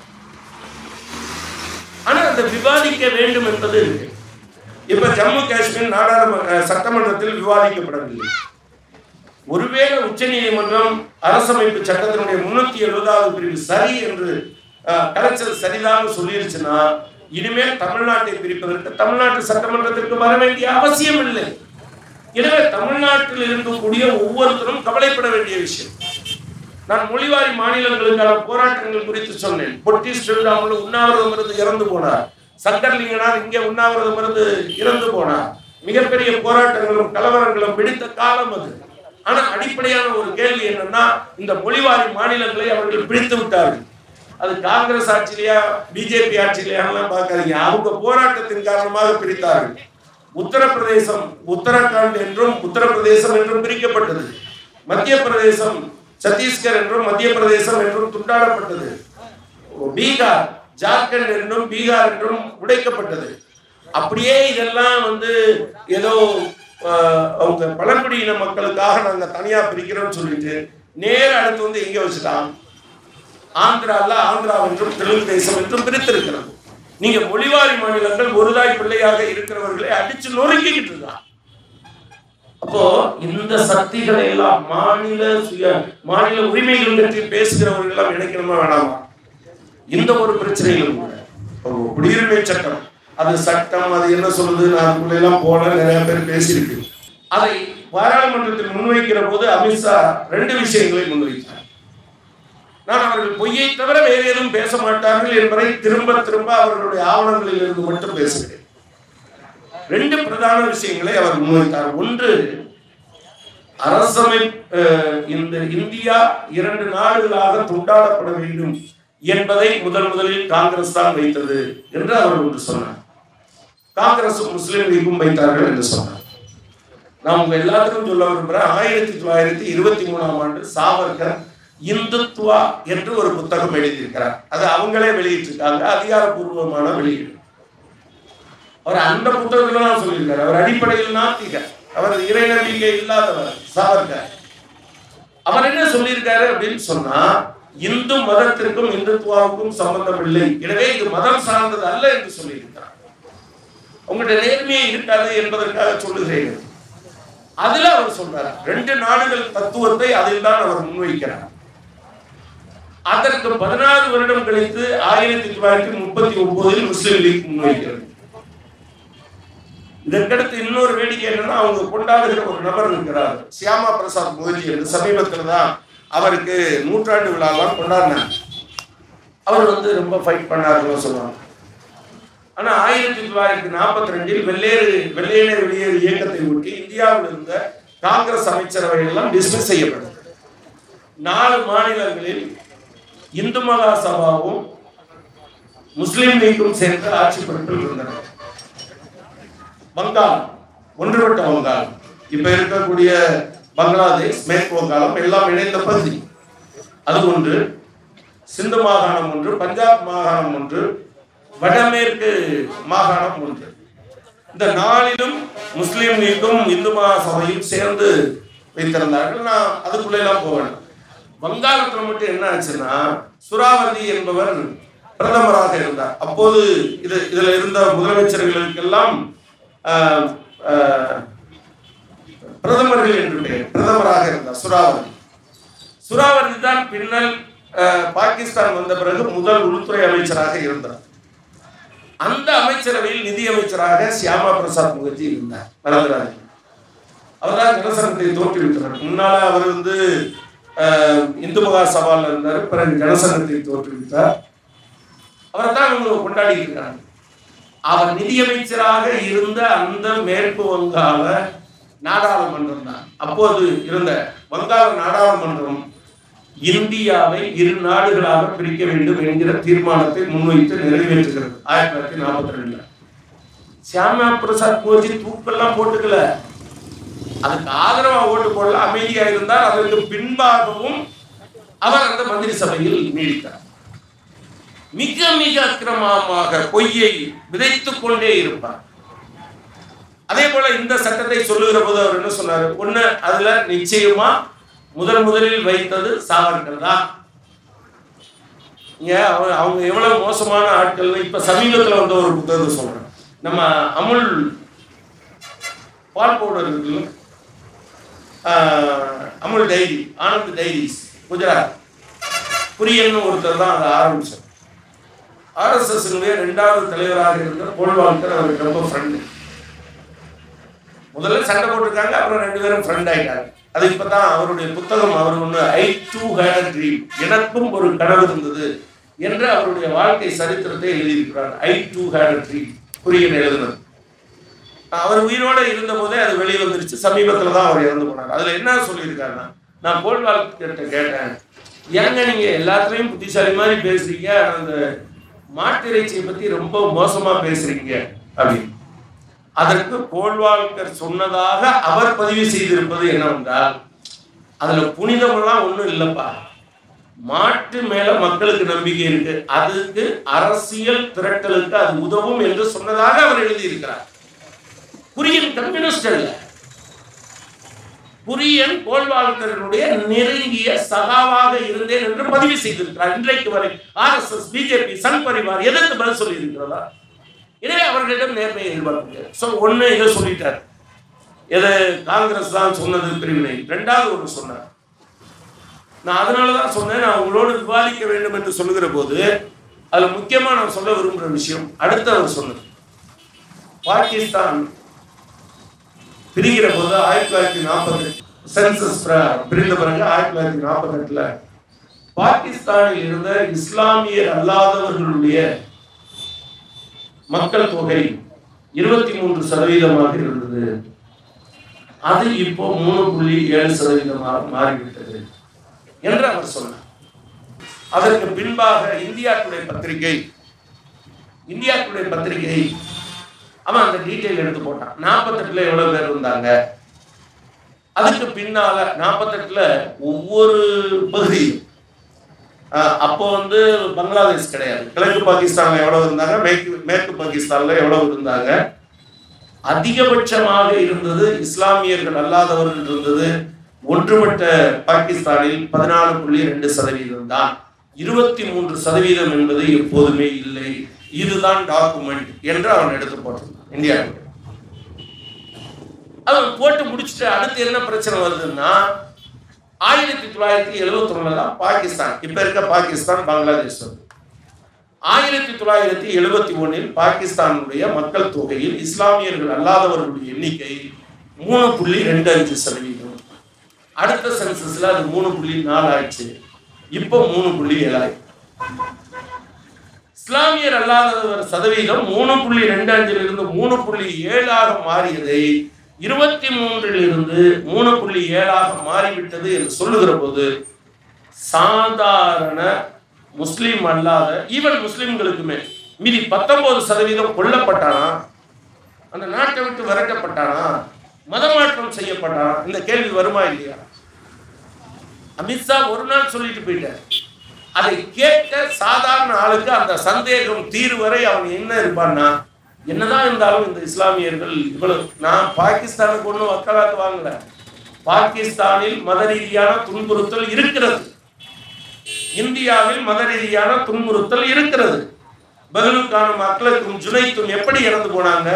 ஆனா அதை விவாதிக்க வேண்டும் என்பது இருக்கு இப்ப ஜம்மு காஷ்மீர் நாடாளுமன்ற சட்டமன்றத்தில் விவாதிக்கப்படவில்லை ஒருவேளை உச்சநீதிமன்றம் அரசமைப்பு சட்டத்தினுடைய முன்னூத்தி எழுபதாவது பிரிவு சரி என்று அஹ், கலைச்சல் சரிதான் சொல்லிருச்சுன்னா இனிமேல் தமிழ்நாட்டை பிரிப்பதற்கு தமிழ்நாட்டு சட்டமன்றத்திற்கு வர வேண்டிய அவசியம் இல்லை எனவே தமிழ்நாட்டில் இருக்கக்கூடிய ஒவ்வொருத்தரும் கவலைப்பட வேண்டிய விஷயம் நான் மொழிவாரி மாநிலங்களுக்கான போராட்டங்கள் குறித்து சொன்னேன் பொட்டி ஸ்ரீராமுலு உண்ணாவிரதம் இருந்து இறந்து போனார் சங்கர்லிங்கனார் இங்கே உண்ணாவிரதம் இருந்து இறந்து போனார் மிகப்பெரிய போராட்டங்களும் கலவரங்களும் வெடித்த காலம் அது ஆனா அடிப்படையான ஒரு கேள்வி என்னன்னா இந்த மொழிவாரி மாநிலங்களை அவர்கள் பிடித்து விட்டார்கள் அது காங்கிரஸ் ஆட்சியிலையா பிஜேபி ஆட்சியிலையாலாம் பார்க்காதீங்க அவங்க போராட்டத்தின் காரணமாக பிரித்தார்கள் உத்தரப்பிரதேசம் உத்தரகாண்ட் என்றும் உத்தரப்பிரதேசம் என்றும் பிரிக்கப்பட்டது மத்திய பிரதேசம் சத்தீஸ்கர் என்றும் மத்திய பிரதேசம் என்றும் துண்டாடப்பட்டது பீகார் ஜார்க்கண்ட் என்றும் பீகார் என்றும் உடைக்கப்பட்டது அப்படியே இதெல்லாம் வந்து ஏதோ ஆஹ், அவங்க பழங்குடியின மக்களுக்காக நாங்க தனியா பிரிக்கிறோம்னு சொல்லிட்டு நேர அடுத்து வந்து எங்க வச்சுட்டான் ஆந்திரால ஆந்திரா என்றும் தெலுங்கு தேசம் என்றும் பிரித்திருக்கிறது நீங்க மொழிவாரி மாநிலங்கள் ஒருதாய் பிள்ளையாக இருக்கிறவர்களை அடிச்சு நொறுக்கிக்கிட்டு இருக்கான் அப்போ இந்த சக்திகளை எல்லாம் மாநில சுய மாநில உரிமைகள் பற்றி பேசுகிறவர்கள் எல்லாம் நினைக்கணுமா வேணாமா இந்த ஒரு பிரச்சனையிலும் கூட ஒரு குடியுரிமை சட்டம் அது சட்டம் அது என்ன சொல்லுது நான் அதுக்குள்ள எல்லாம் போன நிறைய பேர் பேசியிருக்கு அதை பாராளுமன்றத்தில் முன்வைக்கிற போது அமித்ஷா ரெண்டு விஷயங்களை முன்வைத்தார் நான் அவர்கள் பொய்யை தவிர வேறு எதுவும் பேச மாட்டார்கள் என்பதை திரும்ப திரும்ப அவர்களுடைய ஆவணங்களில் இருந்து மட்டும் பேசுகிறேன் ரெண்டு பிரதான விஷயங்களை அவர் முன்வைத்தார் ஒன்று அரசமை அஹ், இந்த இந்தியா இரண்டு நாடுகளாக துண்டாடப்பட வேண்டும் என்பதை முதல் முதலில் காங்கிரஸ் தான் வைத்தது என்று அவர் ஒன்று சொன்னார் காங்கிரசும் முஸ்லிம் லீக்கும் வைத்தார்கள் என்று சொன்னார் நான் உங்க எல்லாத்துக்கும் சொல்ல விரும்புறேன் ஆயிரத்தி தொள்ளாயிரத்தி இருபத்தி மூணாம் ஆண்டு சாவர்கர் இந்துத்துவா என்று ஒரு புத்தகம் எழுதியிருக்கிறார் அது அவங்களே வெளியிட்டிருக்காங்க அதிகாரப்பூர்வமான வெளியீடு அவர் அந்த புத்தகத்துல தான் சொல்லியிருக்காரு அவர் அடிப்படையில் நாத்திகர் அவர் இறை நம்பிக்கை இல்லாதவர் சாவர்கர் அவர் என்ன சொல்லியிருக்காரு அப்படின்னு சொன்னா இந்து மதத்திற்கும் இந்துத்துவாவுக்கும் சம்பந்தம் இல்லை எனவே இது மதம் சார்ந்தது அல்ல என்று சொல்லியிருக்கிறார் உங்களுடைய நேர்மையே இருக்காது என்பதற்காக சொல்லுகிறேன் அதுல அவர் சொல்றார் ரெண்டு நாடுகள் தத்துவத்தை அதில் தான் அவர் முன்வைக்கிறார் அதற்கு பதினாறு வருடம் கழித்து ஆயிரத்தி தொள்ளாயிரத்தி முப்பத்தி ஒன்பதில் முஸ்லிம் லீக் முன்வைக்கிறது இதற்கடுத்து இன்னொரு வேடிக்கை என்னன்னா அவங்க கொண்டாடுகிற ஒரு நபர் இருக்கிறார் சியாமா பிரசாத் முகர்ஜி என்று சமீபத்தில் தான் அவருக்கு நூற்றாண்டு விழாலாம் கொண்டாடினாங்க அவர் வந்து ரொம்ப ஃபைட் பண்ணாருன்னு சொல்லுவாங்க ஆனா ஆயிரத்தி தொள்ளாயிரத்தி நாற்பத்தி ரெண்டில் வெள்ளேறு வெள்ளையனே வெளியேறு இயக்கத்தை ஒட்டி இந்தியாவில் இருந்த காங்கிரஸ் அமைச்சரவை எல்லாம் டிஸ்மிஸ் செய்யப்பட்டது நாலு மாநிலங்களில் இந்து மகா சபாவும் முஸ்லிம் லீக்கும் சேர்ந்து ஆட்சி பொறுப்பில் இருந்தனர் வங்காளம் ஒன்றுபட்ட வங்காளம் இப்ப இருக்கக்கூடிய பங்களாதேஷ் மேற்கு வங்காளம் எல்லாம் இணைந்த பகுதி அது ஒன்று சிந்து மாகாணம் ஒன்று பஞ்சாப் மாகாணம் ஒன்று வடமேற்கு மாகாணம் ஒன்று இந்த நாளிலும் முஸ்லீம் லீக்கும் இந்து மகாசபையும் சேர்ந்து வைத்திருந்தார்கள் நான் அதுக்குள்ள எல்லாம் போவேன் வங்காளத்துல மட்டும் என்ன ஆச்சுன்னா சுராவதி என்பவர் பிரதமராக இருந்தார் அப்போது இது இதுல இருந்த முதலமைச்சர்களுக்கெல்லாம் ஆஹ், ஆஹ், பிரதமர்கள் என்று பெயர் பிரதமராக இருந்தார் சுராவதி சுராவதி தான் பின்னல் அஹ், பாகிஸ்தான் வந்த பிறகு முதல் உள்துறை அமைச்சராக இருந்தார் அந்த அமைச்சரவையில் நிதி அமைச்சராக சியாமா பிரசாத் முகர்ஜி இருந்தார் மறந்துடாதீங்க அவர் தான் ஜனசங்கத்தை தோற்றுவித்தார் முன்னால அவர் வந்து அஹ், இந்து மகா சபால இருந்தார் பிறகு ஜனசங்கத்தை தோற்றுவித்தார் அவரை தான் இவங்க கொண்டாடி இருக்காங்க அவர் நிதியமைச்சராக இருந்த அந்த மேற்கு வங்காள நாடாளுமன்றம் தான் அப்போது இருந்த வங்காள நாடாளுமன்றம் இந்தியாவை இரு நாடுகளாக பிரிக்க வேண்டும் என்கிற தீர்மானத்தை முன்வைத்து நிறைவேற்றுகிறது ஆயிரத்தி தொள்ளாயிரத்தி நாற்பத்தி ரெண்டுல சியாமா பிரசாத் முகர்ஜி தூக்கெல்லாம் போட்டுக்கல அதுக்கு ஆதரவா ஓட்டு போடல அமைதியா இருந்தார் அதற்கு பின்பாகவும் அவர் அந்த மந்திரி சபையில் நீடித்தார் மிக மிக அக்கிரமமாக பொய்யை விதைத்துக் கொண்டே இருப்பார் அதே போல இந்த சட்டத்தை சொல்லுகிற போது அவர் என்ன சொன்னாரு ஒண்ணு அதுல நிச்சயமா முதல் முதலில் வைத்தது சாவர்கள் தான் இங்க அவங்க- அவங்க எவ்வளவு மோசமான ஆட்கள் இப்ப சமீபத்துல வந்த ஒரு புத்தகத்தை சொல்றேன் நம்ம அமுல் பால் பவுடர் இருக்குல்ல ஆஹ், அமுல் டைரி ஆனந்த் டைரிஸ் குஜராத் புரியன்னு ஒருத்தர் தான் அதை ஆரம்பிச்சார் ஆர்எஸ்எஸ் ரெண்டாவது தலைவராக இருந்த போல்வால்கர் அவருக்கு ரொம்ப ஃப்ரெண்டு முதல்ல சண்டை போட்டிருக்காங்க அப்புறம் ரெண்டு பேரும் ஃப்ரெண்ட் ஆயிட்டாங்க அது இப்பதான் அவருடைய புத்தகம் அவர் ஒன்று ஐ டூ ஹேட் ட்ரீம் எனக்கும் ஒரு கனவு இருந்தது என்று அவருடைய வாழ்க்கை சரித்திரத்தை எழுதியிருக்கிறார் I too had dream Kurien எழுதினது அவர் உயிரோட இருந்த போதே அது வெளியே வந்துருச்சு சமீபத்துல தான் அவர் இறந்து போனார் அதுல என்ன சொல்லியிருக்காருன்னா நான் கோல்வால் கிட்ட கேட்டேன் ஏங்க நீங்க எல்லாத்துலயும் புத்திசாலி மாதிரி பேசுறீங்க ஆனா அந்த மாட்டு இறைச்சியை பத்தி ரொம்ப மோசமா பேசுறீங்க அப்படின்னு அதற்கு கோல்வால்கர் சொன்னதாக அவர் பதிவு செய்திருப்பது என்னவென்றால் அதுல புனிதமெல்லாம் ஒண்ணும் இல்லப்பா மாட்டு மேல மக்களுக்கு நம்பிக்கை இருக்கு அதுக்கு அரசியல் திரட்டலுக்கு அது உதவும் என்று சொன்னதாக அவர் எழுதியிருக்கிறார் குரியன் கம்யூனிஸ்ட் அல்ல குரியன் கோல்வால்கரனுடைய நெருங்கிய சகாவாக இருந்தேன் என்று பதிவு செய்திருக்கிறார் இன்றைக்கு வரை ஆர்எஸ்எஸ் பிஜேபி சங் பரிவார் எதற்கு பதில் சொல்லி இருக்கிறதா எனவே அவர்களிடம் நேர்மையை எதிர்பார்க்க ஸோ ஒன்று இதை சொல்லிட்டார் எது காங்கிரஸ் தான் சொன்னது பிரிவினை ரெண்டாவது ஒன்று சொன்னார் நான் அதனால தான் சொன்னேன் நான் உங்களோடு விவாதிக்க வேண்டும் என்று சொல்லுகிற போது அதில் முக்கியமாக நான் சொல்ல விரும்புகிற விஷயம் அடுத்து அவர் சொன்னது பாகிஸ்தான் பிரிகிற போது ஆயிரத்தி தொள்ளாயிரத்தி நாற்பது சென்சஸ் பிரிந்த பிறகு ஆயிரத்தி தொள்ளாயிரத்தி நாற்பத்தெட்டுல பாகிஸ்தானில் இருந்த இஸ்லாமியர் அல்லாதவர்களுடைய மக்கள் தொகை இருபத்தி மூன்று சதவீதமாக இருந்தது அது இப்போ மூணு புள்ளி ஏழு சதவீதமாக மாறிவிட்டது என்று அவர் சொன்னார் அதற்கு பின்பாக இந்தியா டுடே பத்திரிகை இந்தியா டுடே பத்திரிகை அவன் அந்த டீட்டெயில் எடுத்து போட்டான் நாற்பத்தெட்டுல எவ்வளவு பேர் இருந்தாங்க அதுக்கு பின்னால நாற்பத்தெட்டுல ஒவ்வொரு பகுதியும் ஆஹ் அப்போ வந்து பங்களாதேஷ் கிடையாது கிழக்கு பாகிஸ்தான்ல எவ்வளவு இருந்தாங்க மேற்கு மேற்கு பாகிஸ்தான்ல எவ்வளவு இருந்தாங்க அதிகபட்சமாக இருந்தது இஸ்லாமியர்கள் அல்லாதவர்கள் இருந்தது ஒன்றுபட்ட பாகிஸ்தானில் பதினாலு புள்ளி ரெண்டு சதவீதம் தான் இருபத்தி மூன்று சதவீதம் என்பது எப்போதுமே இல்லை இதுதான் டாக்குமெண்ட் என்று அவன் எடுத்து போட்டிருந்தான் இந்தியாவுக்கு அவன் போட்டு முடிச்சுட்டு அடுத்து என்ன பிரச்சனை வருதுன்னா ஆயிரத்தி தொள்ளாயிரத்தி எழுபத்தி ஒண்ணுல தான் பாகிஸ்தான் இப்ப இருக்க பாகிஸ்தான் பங்களாதேஷ் வருது ஆயிரத்தி தொள்ளாயிரத்தி எழுபத்தி ஒண்ணில் பாகிஸ்தானுடைய மக்கள் தொகையில் இஸ்லாமியர்கள் அல்லாதவர்களுடைய எண்ணிக்கை மூணு புள்ளி ரெண்டு அஞ்சு சதவீதம் அடுத்த சென்சஸ்ல அது மூணு புள்ளி நாலு ஆயிடுச்சு இப்போ மூணு புள்ளி ஏழாயிரம் இஸ்லாமியர் அல்லாதவர் சதவீதம் மூணு புள்ளி ரெண்டு அஞ்சில் இருந்து மூணு புள்ளி ஏழாக மாறியதை இருபத்தி மூன்றில் இருந்து மூணு புள்ளி ஏழாக மாறிவிட்டது என்று சொல்லுகிற போது சாதாரண முஸ்லீம் அல்லாத ஈவன் முஸ்லிம்களுக்குமே மீதி பத்தொன்பது சதவீதம் கொல்லப்பட்டானா அந்த நாட்டை விட்டு விரட்டப்பட்டானா மதமாற்றம் செய்யப்பட்டானா இந்த கேள்வி வருமா இல்லையா அமித்ஷா ஒரு நாள் சொல்லிட்டு போயிட்டார் அதை கேட்க சாதாரண ஆளுக்கு அந்த சந்தேகம் தீர் வரை அவன் என்ன இருப்பான்னா என்னதான் இருந்தாலும் இந்த இஸ்லாமியர்கள் இவ்வளவு நான் பாகிஸ்தானுக்கு ஒன்றும் வக்காலத்து வாங்கல பாகிஸ்தானில் மத ரீதியான துன்புறுத்தல் இருக்கிறது இந்தியாவில் மத ரீதியான துன்புறுத்தல் இருக்கிறது பகலுக்கான மக்களுக்கும் ஜுனைத்தும் எப்படி இறந்து போனாங்க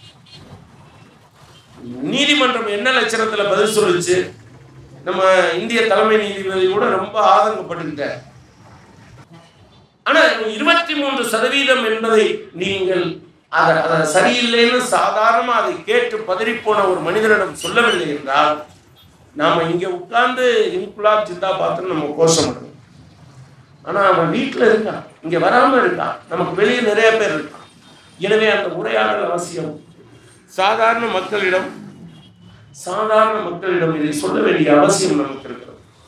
நீதிமன்றம் என்ன லட்சணத்துல பதில் சொல்லுச்சு நம்ம இந்திய தலைமை நீதிபதி கூட ரொம்ப ஆதங்கப்பட்டுக்கிட்டார் ஆனா இருபத்தி மூன்று சதவீதம் என்பதை நீங்கள் அதை அதை சரியில்லைன்னு சாதாரணமா அதை கேட்டு பதறிப்போன ஒரு மனிதனிடம் சொல்லவில்லை என்றால் நாம இங்க உட்கார்ந்து இன்குலாப் ஜிந்தா பார்த்து நம்ம கோஷம் பண்ணணும் ஆனா அவன் வீட்டுல இருக்கான் இங்க வராம இருக்கான் நமக்கு வெளியே நிறைய பேர் இருக்கான் எனவே அந்த உரையாடல் அவசியம் சாதாரண மக்களிடம் சாதாரண மக்களிடம் இதை சொல்ல வேண்டிய அவசியம் நமக்கு இருக்கிறது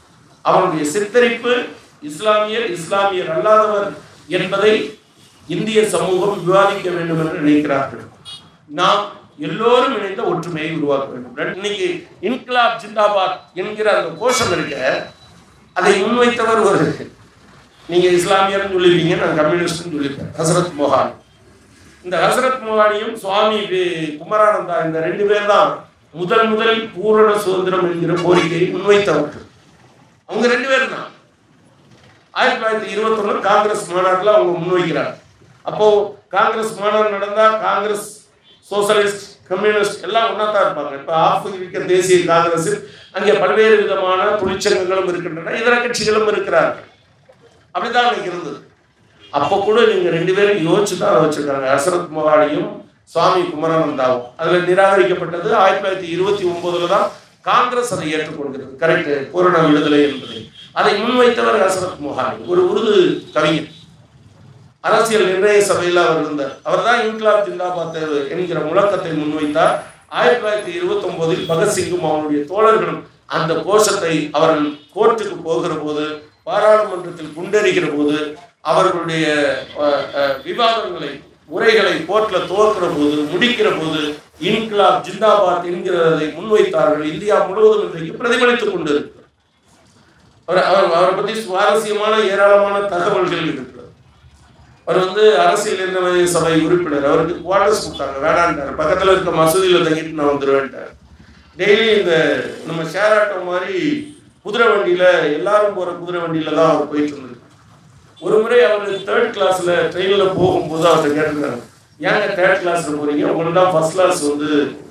அவனுடைய சித்தரிப்பு இஸ்லாமியர் இஸ்லாமியர் அல்லாதவர் என்பதை இந்திய சமூகம் விவாதிக்க வேண்டும் என்று நினைக்கிறார்கள் நாம் எல்லோரும் இணைந்த ஒற்றுமையை உருவாக்க வேண்டும் இன்னைக்கு இன்கிலாப் ஜிந்தாபாத் என்கிற அந்த கோஷம் இருக்க அதை முன்வைத்தவர் ஒரு நீங்க இஸ்லாமியர்னு சொல்லிருக்கீங்க நான் கம்யூனிஸ்ட்னு சொல்லியிருக்கேன் ஹசரத் மொஹான் இந்த ஹசரத் மொஹானியும் சுவாமி வி- குமரானந்தா இந்த ரெண்டு பேர் தான் முதல் முதல் பூரண சுதந்திரம் என்கிற கோரிக்கையை முன்வைத்தவர்கள் அவங்க ரெண்டு பேரும் தான் ஆயிரத்தி தொள்ளாயிரத்தி இருபத்தொன்னு காங்கிரஸ் மாநாட்டில் அவங்க முன்வைக்கிறாங்க அப்போ காங்கிரஸ் மாநாடு நடந்தா காங்கிரஸ் சோசலிஸ்ட் கம்யூனிஸ்ட் எல்லாம் ஒன்றா தான் இருப்பாங்க இப்போ ஆப்பிரிக்க தேசிய காங்கிரஸ் அங்கே பல்வேறு விதமான தொழிற்சங்கங்களும் இருக்கின்றன இதர கட்சிகளும் இருக்கிறார்கள் அப்படிதான் அன்னைக்கு இருந்தது அப்போ கூட நீங்க ரெண்டு பேரும் யோசிச்சு தான் அதை வச்சிருக்காங்க ஹசரத் மொஹானியும் சுவாமி குமரானந்தாவும் அதுல நிராகரிக்கப்பட்டது ஆயிரத்தி தொள்ளாயிரத்தி இருபத்தி ஒன்பதுல தான் காங்கிரஸ் அதை ஏற்றுக்கொள்கிறது கரெக்ட் பூரண விடுதலை என்பதை அதை முன்வைத்தவர் ஹசரத் மொஹானி ஒரு உருது கவிஞர் அரசியல் நிர்ணய சபையில் அவர் இருந்தார் அவர் தான் இன்கிலாப் ஜிந்தாபாத் என்கிற முழக்கத்தை முன்வைத்தார் ஆயிரத்தி தொள்ளாயிரத்தி இருபத்தி ஒன்பதில் பகத்சிங்கும் அவருடைய தோழர்களும் அந்த கோஷத்தை அவர்கள் கோர்ட்டுக்கு போகிற போது பாராளுமன்றத்தில் குண்டறிகிற போது அவர்களுடைய அஹ், அஹ், விவாதங்களை உரைகளை கோர்ட்ல துவக்கிற போது முடிக்கிற போது இன்கிலாப் ஜிந்தாபாத் என்கிறதை முன்வைத்தார்கள் இந்தியா முழுவதும் இன்றைக்கு பிரதிபலித்துக் கொண்டிருக்கிறது அவர் அவர் அவரை பற்றி சுவாரஸ்யமான ஏராளமான தகவல்கள் இருக்கிறது அவர் வந்து அரசியல் நிர்ணய சபை உறுப்பினர் அவருக்கு குவார்டர்ஸ் கொடுத்தாங்க வேணான்ட்டார் பக்கத்தில் இருக்க மசூதியில் தங்கிட்டு நான் வந்துடுவேன்ட்டார் டெய்லி இந்த நம்ம ஷேர் ஆட்டோ மாதிரி குதிரை வண்டியில் எல்லாரும் போகிற குதிரை வண்டியில் தான் அவர் போயிட்டு இருந்திருக்கு ஒரு முறை அவர் தேர்ட் கிளாஸில் ட்ரெயினில் போகும்போது அவர்கிட்ட கேட்டிருக்காங்க ஏங்க தேர்ட் கிளாஸில் போகிறீங்க உங்களுக்கு தான் ஃபர்ஸ்ட் கிளாஸ் வந்து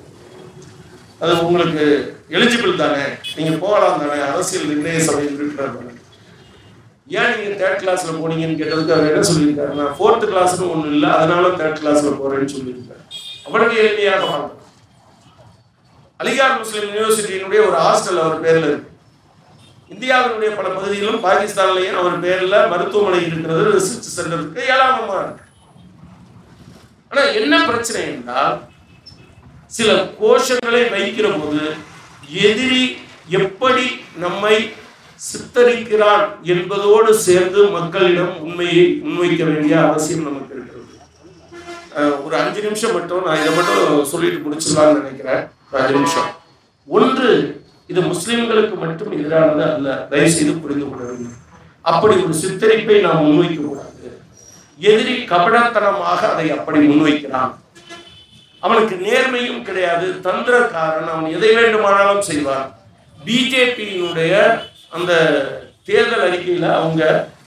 அது உங்களுக்கு எலிஜிபிள் தானே நீங்கள் போகலாம் தானே அரசியல் நிர்ணய சபை உறுப்பினர் தானே ஏன் நீங்கள் தேர்ட் கிளாஸில் போனீங்கன்னு கேட்டதுக்கு அவர் என்ன சொல்லியிருக்காரு நான் ஃபோர்த்து கிளாஸ்னு ஒன்றும் இல்லை அதனால தேர்ட் கிளாஸில் போகிறேன்னு சொல்லியிருக்காரு அவ்வளவு எளிமையாக பார்க்கணும் அலிகார் முஸ்லிம் யூனிவர்சிட்டியினுடைய ஒரு ஹாஸ்டல் அவர் பேர்ல இருக்கு இந்தியாவினுடைய பல பகுதிகளிலும் பாகிஸ்தான்லயும் அவர் பேர்ல மருத்துவமனை இருக்கிறது ரிசர்ச் சென்டர் இருக்கு ஏழாமமா இருக்கு ஆனா என்ன பிரச்சனை என்றால் சில கோஷங்களை வைக்கிற போது எதிரி எப்படி நம்மை சித்தரிக்கிறான் என்பதோடு சேர்ந்து மக்களிடம் உண்மையை முன்வைக்க வேண்டிய அவசியம் நமக்கு இருக்கிறது அஹ் ஒரு அஞ்சு நிமிஷம் மட்டும் நான் இதை மட்டும் சொல்லிட்டு முடிச்சிடலாம்னு நினைக்கிறேன் ஒரு அஞ்சு நிமிஷம் ஒன்று இது முஸ்லிம்களுக்கு மட்டும் எதிரானது அல்ல தயவு செய்து புரிந்து கொள்ள வேண்டும் அப்படி ஒரு சித்தரிப்பை நாம் முன்வைக்க கூடாது எதிரி கபடத்தனமாக அதை அப்படி முன்வைக்கிறான் அவனுக்கு நேர்மையும் கிடையாது தந்திரக்காரன் அவன் எதை வேண்டுமானாலும் செய்வான் பிஜேபியினுடைய அந்த தேர்தல் அறிக்கையில அவங்க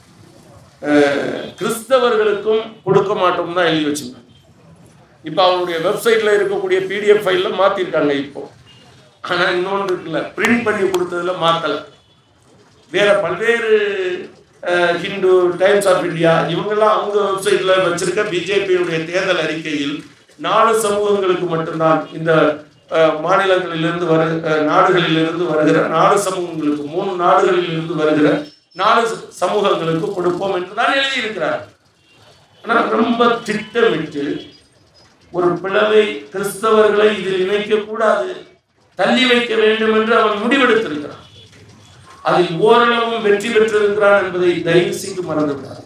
அஹ், கிறிஸ்தவர்களுக்கும் கொடுக்க மாட்டோம் தான் எழுதி வச்சிருந்தாங்க இப்போ அவனுடைய வெப்சைட்ல இருக்கக்கூடிய பிடிஎஃப் ஃபைல்ல மாத்திருக்காங்க இப்போ ஆனா இன்னொன்று இருக்குல்ல பிரிண்ட் பண்ணி கொடுத்ததுல மாத்தல வேற பல்வேறு அஹ், ஹிந்து டைம்ஸ் ஆஃப் இந்தியா இவங்கெல்லாம் அவங்க வெப்சைட்ல வச்சிருக்க பிஜேபியுடைய தேர்தல் அறிக்கையில் நாலு சமூகங்களுக்கு மட்டும்தான் இந்த அஹ், மாநிலங்களிலிருந்து வரு அஹ், நாடுகளிலிருந்து வருகிற நாலு சமூகங்களுக்கு மூணு நாடுகளிலிருந்து வருகிற நாலு ச- சமூகங்களுக்கு கொடுப்போம் என்றுதான் எழுதியிருக்கிறார் ஆனால் ரொம்ப திட்டமிட்டு ஒரு பிளவை கிறிஸ்தவர்களை இதில் இணைக்க கூடாது தள்ளி வைக்க வேண்டும் என்று அவன் முடிவெடுத்திருக்கிறான் அதில் ஓரளவும் வெற்றி பெற்றிருக்கிறான் என்பதை தயவு செய்து மறந்துவிடாது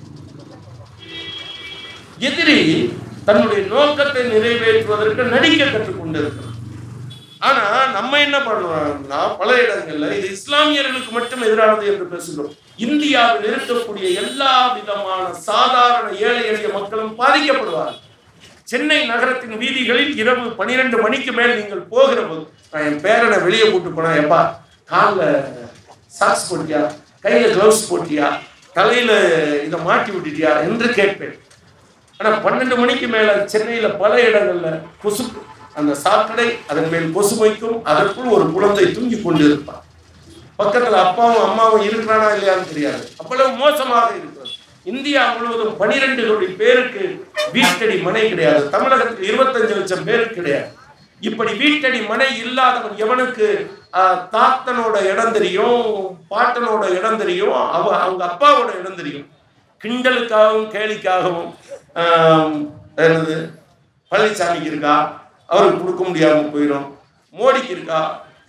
எதிரி தன்னுடைய நோக்கத்தை நிறைவேற்றுவதற்கு நடிக்க கற்றுக்கொண்டிருக்கிறான் ஆனா நம்ம என்ன பண்றோம்னா பல இடங்கள்ல இது இஸ்லாமியர்களுக்கு மட்டும் எதிரானது என்று பேசுகிறோம் இந்தியாவில் இருக்கக்கூடிய எல்லா விதமான சாதாரண ஏழை எளிய மக்களும் பாதிக்கப்படுவார்கள் சென்னை நகரத்தின் வீதிகளில் இரவு பனிரெண்டு மணிக்கு மேல் நீங்கள் போகிற போது நான் என் பேரனை வெளியே கூட்டு போனா எப்பா காலில் சாக்ஸ் போட்டியா கையில கிளவுஸ் போட்டியா தலையில இதை மாட்டி விட்டுட்டியா என்று கேட்பேன் ஆனா பன்னெண்டு மணிக்கு மேல சென்னையில பல இடங்கள்ல கொசு அந்த சாக்கடை அதன் மேல் கொசு வைக்கும் அதற்குள் ஒரு குழந்தை தூங்கி கொண்டு இருப்பான் பக்கத்துல அப்பாவும் அம்மாவும் இருக்கிறானா இல்லையான்னு தெரியாது அவ்வளவு மோசமாக இருக்கிறது இந்தியா முழுவதும் பனிரெண்டு கோடி பேருக்கு வீட்டடி மனை கிடையாது தமிழகத்தில் இருபத்தஞ்சு லட்சம் பேருக்கு கிடையாது இப்படி வீட்டடி மனை இல்லாதவன் எவனுக்கு ஆஹ், தாத்தனோட இடம் தெரியும் பாட்டனோட இடம் தெரியும் அவ அவங்க அப்பாவோட இடம் தெரியும் கிண்டலுக்காகவும் கேலிக்காகவும் ஆம், என்னது பழனிசாமிக்கு இருக்கா அவருக்கு கொடுக்க முடியாம போயிடும் மோடிக்கு இருக்கா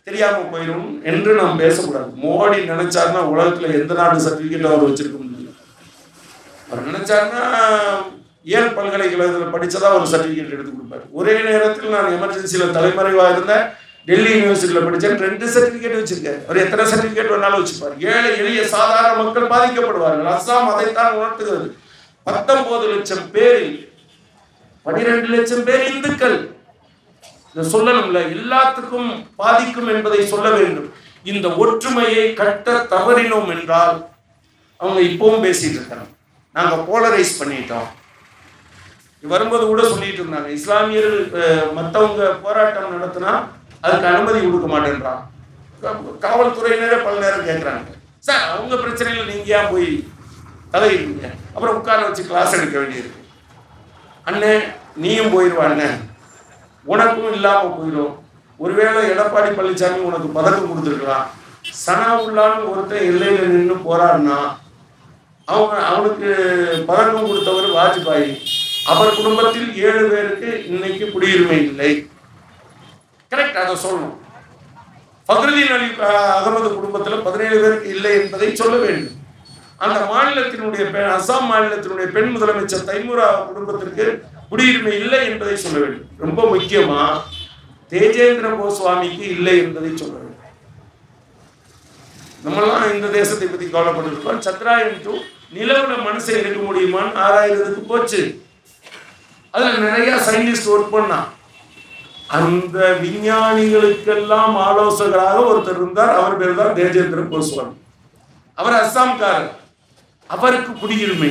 தெரியாம போயிடும் என்று நாம் பேசக்கூடாது மோடி நினைச்சாருன்னா உலகத்துல எந்த நாடு சர்டிபிகேட் அவர் வச்சிருக்க முடியும் அவர் நினைச்சாருன்னா ஏன் பல்கலைக்கழகத்தில் படிச்சதா ஒரு சர்டிபிகேட் எடுத்து கொடுப்பாரு ஒரே நேரத்தில் நான் எமர்ஜென்சியில தலைமறைவா இருந்தேன் டெல்லி யூனிவர்சிட்டியில் படித்தேன் ரெண்டு சர்டிபிகேட் வச்சிருக்காரு அவர் எத்தனை சர்டிபிகேட் வேணாலும் வச்சுப்பார் ஏழை எளிய சாதாரண மக்கள் பாதிக்கப்படுவார்கள் அஸ்ஸாம் அதைத்தான் உணர்த்துகிறது பத்தொன்பது லட்சம் பேரில் பனிரெண்டு லட்சம் பேர் இந்துக்கள் இதை சொல்லணும்ல எல்லாத்துக்கும் பாதிக்கும் என்பதை சொல்ல வேண்டும் இந்த ஒற்றுமையை கட்ட தவறினோம் என்றால் அவங்க இப்பவும் பேசிட்டு இருக்காங்க நாங்க போலரைஸ் பண்ணிட்டோம் வரும்போது கூட சொல்லிட்டு இருந்தாங்க இஸ்லாமியர்கள் அஹ், மத்தவங்க போராட்டம் நடத்தினா அதுக்கு அனுமதி கொடுக்க மாட்டேன்றான் கா- காவல்துறையினரே பல நேரம் கேட்குறாங்க சார் அவங்க பிரச்சனையில் நீங்க ஏன் போய் தலையிடுங்க அப்புறம் உட்கார வச்சு கிளாஸ் எடுக்க வேண்டியிருக்கு அண்ணே நீயும் போயிடுவா அண்ணன் உனக்கும் இல்லாம போயிடும் ஒருவேளை எடப்பாடி பழனிசாமி உனக்கு பதக்கம் கொடுத்துருக்கலாம் சனாவுல்லான்னு ஒருத்தன் எல்லையில நின்று போராடினா அவங்க அவனுக்கு பதக்கம் கொடுத்தவர் வாஜ்பாய் அவர் குடும்பத்தில் ஏழு பேருக்கு இன்னைக்கு குடியுரிமை இல்லை கரெக்ட் அதை சொல்லணும் ஃபக்ருதீன் அலி அஹ், அகமது குடும்பத்தில் பதினேழு பேருக்கு இல்லை என்பதை சொல்ல வேண்டும் அந்த மாநிலத்தினுடைய பெண் அசாம் மாநிலத்தினுடைய பெண் முதலமைச்சர் தைமுரா குடும்பத்திற்கு குடியுரிமை இல்லை என்பதை சொல்ல வேண்டும் ரொம்ப முக்கியமா தேஜேந்திர கோஸ்வாமிக்கு இல்லை என்பதை சொல்ல வேண்டும் நம்மலாம் இந்த தேசத்தை பத்தி கவலைப்பட்டிருக்கோம் சந்திராயன் டூ நிலவுல மனுஷன் இருக்க முடியுமான்னு ஆராயிரத்துக்கு போச்சு அதுல நிறைய சயின்டிஸ்ட் ஒர்க் பண்ணான் அந்த விஞ்ஞானிகளுக்கெல்லாம் ஆலோசகராக ஒருத்தர் இருந்தார் அவர் பேர் தான் தேஜேந்திர கோஸ்வாமி அவர் அஸ்ஸாம்காரர் அவருக்கு குடியுரிமை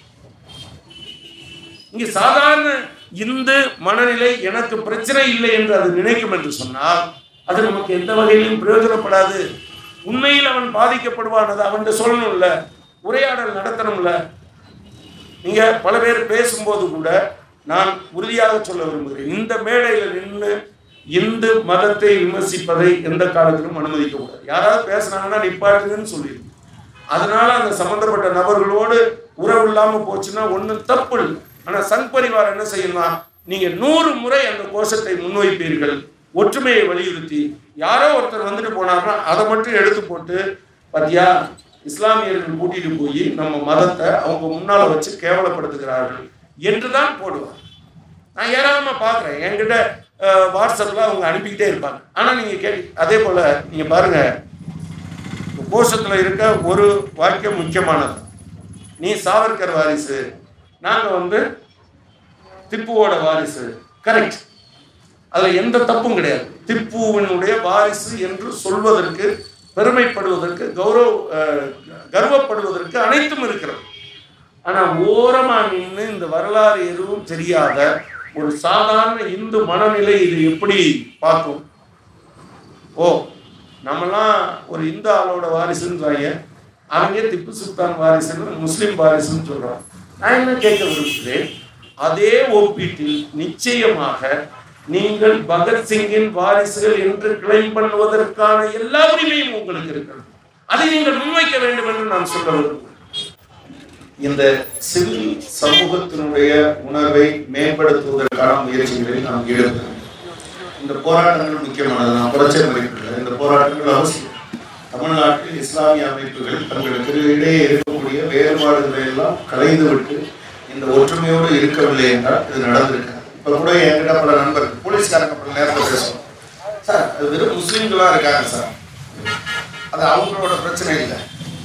இங்க சாதாரண இந்து மனநிலை எனக்கு பிரச்சனை இல்லை என்று அது நினைக்கும் என்று சொன்னால் அது நமக்கு எந்த வகையிலும் பிரயோஜனப்படாது உண்மையில் அவன் பாதிக்கப்படுவான் அது அவன் சொல்லணும்ல உரையாடல் நடத்தணும்ல நீங்க பல பேர் பேசும்போது கூட நான் உறுதியாக சொல்ல விரும்புகிறேன் இந்த மேடையில் நின்று இந்து மதத்தை விமர்சிப்பதை எந்த காலத்திலும் அனுமதிக்க கூடாது யாராவது பேசுனாங்கன்னா நிப்பாட்டுங்கன்னு சொல்லிடுங்க அதனால அந்த சம்பந்தப்பட்ட நபர்களோடு உறவு இல்லாம போச்சுன்னா ஒண்ணும் தப்பு இல்லை ஆனா சங் பரிவார் என்ன செய்யணும் நீங்க நூறு முறை அந்த கோஷத்தை முன்வைப்பீர்கள் ஒற்றுமையை வலியுறுத்தி யாரோ ஒருத்தர் வந்துட்டு போனாருன்னா அதை மட்டும் எடுத்து போட்டு பாத்தியா இஸ்லாமியர்கள் கூட்டிட்டு போய் நம்ம மதத்தை அவங்க முன்னால வச்சு கேவலப்படுத்துகிறார்கள் என்றுதான் போடுவார் நான் ஏராளமா பார்க்குறேன் என்கிட்ட அஹ், வாட்ஸ்அப்ல அவங்க அனுப்பிக்கிட்டே இருப்பாங்க ஆனா நீங்க கேள்வி அதே போல நீங்க பாருங்க கோஷத்துல இருக்க ஒரு வாக்கியம் முக்கியமானது நீ சாவர்கர் வாரிசு நாங்க வந்து திப்புவோட வாரிசு கரெக்ட் அதுல எந்த தப்பும் கிடையாது திப்புவினுடைய வாரிசு என்று சொல்வதற்கு பெருமைப்படுவதற்கு கௌரவ அஹ், கர்வப்படுவதற்கு அனைத்தும் இருக்கிறது ஆனா ஓரமா நின்று இந்த வரலாறு எதுவும் தெரியாத ஒரு சாதாரண இந்து மனநிலை இது எப்படி பார்க்கும் ஓ நம்மலாம் ஒரு இந்து ஆளோட வாரிசுன்றாங்க அவங்க திப்பு சுல்தான் வாரிசுன்னு முஸ்லிம் வாரிசுன்னு சொல்றாங்க நான் என்ன கேட்க விரும்புகிறேன் அதே ஒப்பீட்டில் நிச்சயமாக நீங்கள் பகத்சிங்கின் வாரிசுகள் என்று கிளைம் பண்ணுவதற்கான எல்லா உரிமையும் உங்களுக்கு இருக்கிறது அதை நீங்கள் முன்வைக்க வேண்டும் என்று நான் சொல்ல விரும்புகிறேன் இந்த சிவில் சமூகத்தினுடைய உணர்வை மேம்படுத்துவதற்கான முயற்சிகளில் நாம் ஈடுபடுகிறோம் இந்த போராட்டங்கள் முக்கியமானது நான் புரட்சி மதிப்பில்லை இந்த போராட்டங்கள் அவசியம் தமிழ்நாட்டில் இஸ்லாமிய அமைப்புகள் தங்களுக்கு இடையே இருக்கக்கூடிய வேறுபாடுகளை எல்லாம் கலைந்துவிட்டு இந்த ஒற்றுமையோடு இருக்கவில்லை என்றால் இது நடந்திருக்காது இப்ப கூட என்கிட்ட பல நண்பர்கள் போலீஸ்காரங்க பல நேரத்தில் பேசுவோம் சார் அது வெறும் முஸ்லீம்களா இருக்காங்க சார் அது அவங்களோட பிரச்சனை இல்லை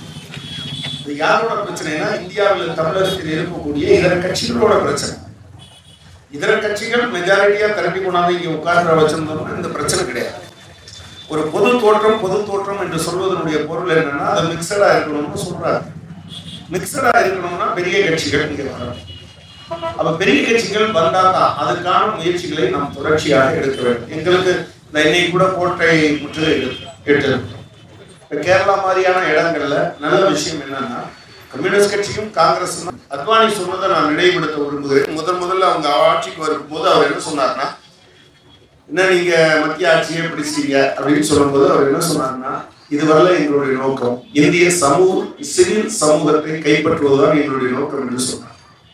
இது யாரோட பிரச்சனைனா இந்தியாவில் தமிழகத்தில் இருக்கக்கூடிய இதர கட்சிகளோட பிரச்சனை இதர கட்சிகள் மெஜாரிட்டியா திரட்டி கொண்டாந்து இங்க உட்கார்ந்து வச்சிருந்தோம்னா இந்த பிரச்சனை கிடையாது ஒரு பொது தோற்றம் பொது தோற்றம் என்று சொல்வதனுடைய பொருள் என்னன்னா அது மிக்சடா இருக்கணும்னு சொல்றாங்க மிக்சடா இருக்கணும்னா பெரிய கட்சிகள் இங்க வரணும் அப்ப பெரிய கட்சிகள் வந்தாதான் அதுக்கான முயற்சிகளை நாம் தொடர்ச்சியாக எடுக்க வேண்டும் எங்களுக்கு இந்த இன்னைக்கு கூட கோட்டை முற்றுகை எடுத்து இப்ப கேரளா மாதிரியான இடங்கள்ல நல்ல விஷயம் என்னன்னா கம்யூனிஸ்ட் கட்சியும் காங்கிரஸும் அத்வானி சொன்னதை நான் நினைவுபடுத்த விரும்புகிறேன் முதல் முதல்ல அவங்க ஆட்சிக்கு வரும்போது அவர் என்ன சொன்னார்னா என்ன நீங்க மத்திய ஆட்சியை பிடிச்சிட்டீங்க அப்படின்னு சொல்லும்போது அவர் என்ன சொன்னார்னா இதுவரை எங்களுடைய நோக்கம் இந்திய சமூக சிவில் சமூகத்தை கைப்பற்றுவதுதான் எங்களுடைய நோக்கம் என்று சொன்னார்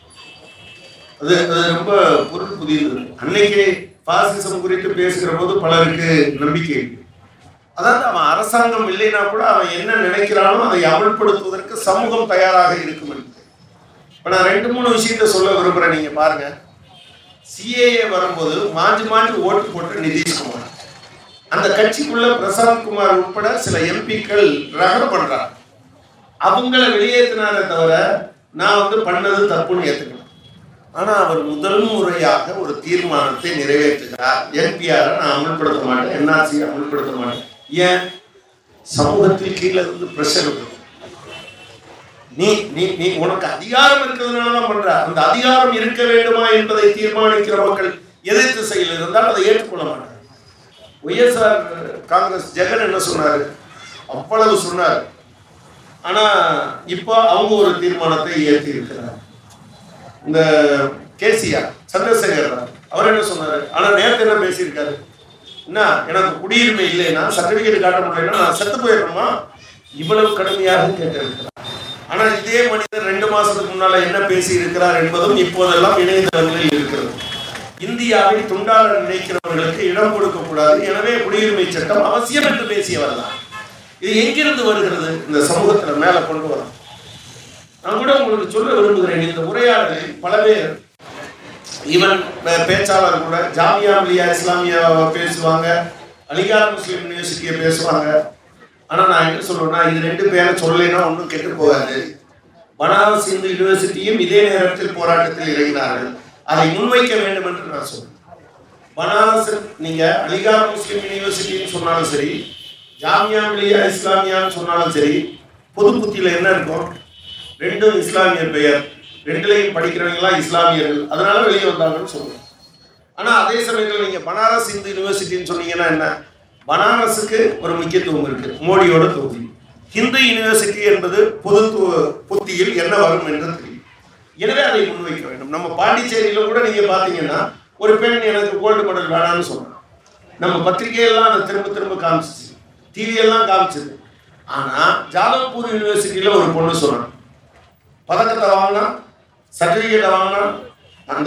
அது அது ரொம்ப பொருள் புதியது அன்னைக்கு பாசிசம் குறித்து பேசுகிற போது பலருக்கு நம்பிக்கை இல்லை அதாவது அவன் அரசாங்கம் இல்லைனா கூட அவன் என்ன நினைக்கிறானோ அதை அமல்படுத்துவதற்கு சமூகம் தயாராக இருக்கும் என்று இப்போ நான் ரெண்டு மூணு விஷயத்த சொல்ல விரும்புகிறேன் நீங்கள் பாருங்க சிஏஏ வரும்போது மாஞ்சி மாஞ்சி ஓட்டு போட்டு நிதிஷ்குமார் அந்த கட்சிக்குள்ள பிரசாந்த் குமார் உட்பட சில எம்பிக்கள் ரகடம் பண்றாங்க அவங்கள வெளியேற்றினாரே தவிர நான் வந்து பண்ணது தப்புன்னு ஏத்துக்கணும் ஆனா அவர் முதல் முறையாக ஒரு தீர்மானத்தை நிறைவேற்றுகிறார் என்பிஆர் நான் அமல்படுத்த மாட்டேன் என்ஆர்சி அமல்படுத்த மாட்டேன் ஏன் சமூகத்தில் கீழே இருந்து பிரஷர் இருக்கு நீ நீ நீ உனக்கு அதிகாரம் இருக்கிறதுனால தான் பண்ற அந்த அதிகாரம் இருக்க வேண்டுமா என்பதை தீர்மானிக்கிற மக்கள் எதிர் திசையில் இருந்தால் அதை ஏற்றுக்கொள்ள மாட்டாங்க ஒய்எஸ்ஆர் காங்கிரஸ் ஜெகன் என்ன சொன்னாரு அவ்வளவு சொன்னார் ஆனா இப்போ அவங்க ஒரு தீர்மானத்தை ஏற்றி இருக்கிறார் இந்த கேசிஆர் சந்திரசேகர் ராவ், அவர் என்ன சொன்னாரு ஆனா நேத்து என்ன பேசியிருக்காரு என்ன எனக்கு குடியுரிமை இல்லைன்னா சர்டிபிகேட் காட்ட முடியலன்னா நான் செத்து போயிடுறோமா இவ்வளவு கடுமையாக கேட்டிருக்கிறார் ஆனா இதே மனிதர் ரெண்டு மாசத்துக்கு முன்னால என்ன பேசி இருக்கிறார் என்பதும் இப்போதெல்லாம் இணையதளங்களில் இருக்கிறது இந்தியாவை துண்டாட நினைக்கிறவர்களுக்கு இடம் கொடுக்க கூடாது எனவே குடியுரிமை சட்டம் அவசியம் என்று பேசியவர் தான் இது எங்கிருந்து வருகிறது இந்த சமூகத்துல மேல கொண்டு வரும் நான் கூட உங்களுக்கு சொல்ல விரும்புகிறேன் இந்த உரையாடலில் பல பேர் இவன் பே- பேச்சாளர் கூட ஜாமியா மிலியா இஸ்லாமியா பேசுவாங்க அலிகார் முஸ்லீம் யூனிவர்சிட்டியை பேசுவாங்க ஆனா நான் என்ன சொல்றேன்னா இது ரெண்டு பேரை சொல்லலைன்னா ஒன்றும் கெட்டு போகாது பனாரஸ் இந்து யூனிவர்சிட்டியும் இதே நேரத்தில் போராட்டத்தில் இறங்கினார்கள் அதை முன்வைக்க வேண்டும் என்று நான் சொல்றேன் பனாரஸ் நீங்க அலிகார் முஸ்லீம் யூனிவர்சிட்டின்னு சொன்னாலும் சரி ஜாமியா மிலியா இஸ்லாமியான்னு சொன்னாலும் சரி பொது புத்தியில என்ன இருக்கும் ரெண்டும் இஸ்லாமிய பெயர் ரெண்டுலையும் படிக்கிறவங்கலாம் இஸ்லாமியர்கள் அதனால வெளியே வந்தாங்கன்னு சொல்லுவோம் ஆனா அதே சமயத்தில் நீங்க பனாரஸ் இந்து யூனிவர்சிட்டின்னு சொன்னீங்கன்னா என்ன பனாரஸுக்கு ஒரு முக்கியத்துவம் இருக்கு மோடியோட தொகுதி ஹிந்து யூனிவர்சிட்டி என்பது பொது து- புத்தியில் என்ன வரும் என்று தெரியும் எனவே அதை முன்வைக்க வேண்டும் நம்ம பாண்டிச்சேரியில கூட நீங்க பாத்தீங்கன்னா ஒரு பெண் எனக்கு கோல்டு மெடல் வேணாம்னு சொன்னான் நம்ம பத்திரிகையெல்லாம் அதை திரும்ப திரும்ப காமிச்சிச்சு டிவி எல்லாம் காமிச்சது ஆனா ஜாதவ்பூர் யூனிவர்சிட்டியில ஒரு பொண்ணு சொன்னான் பதக்கத்தை வாங்கினா சர்டிஃபிகேட்டை வாங்கினா அந்த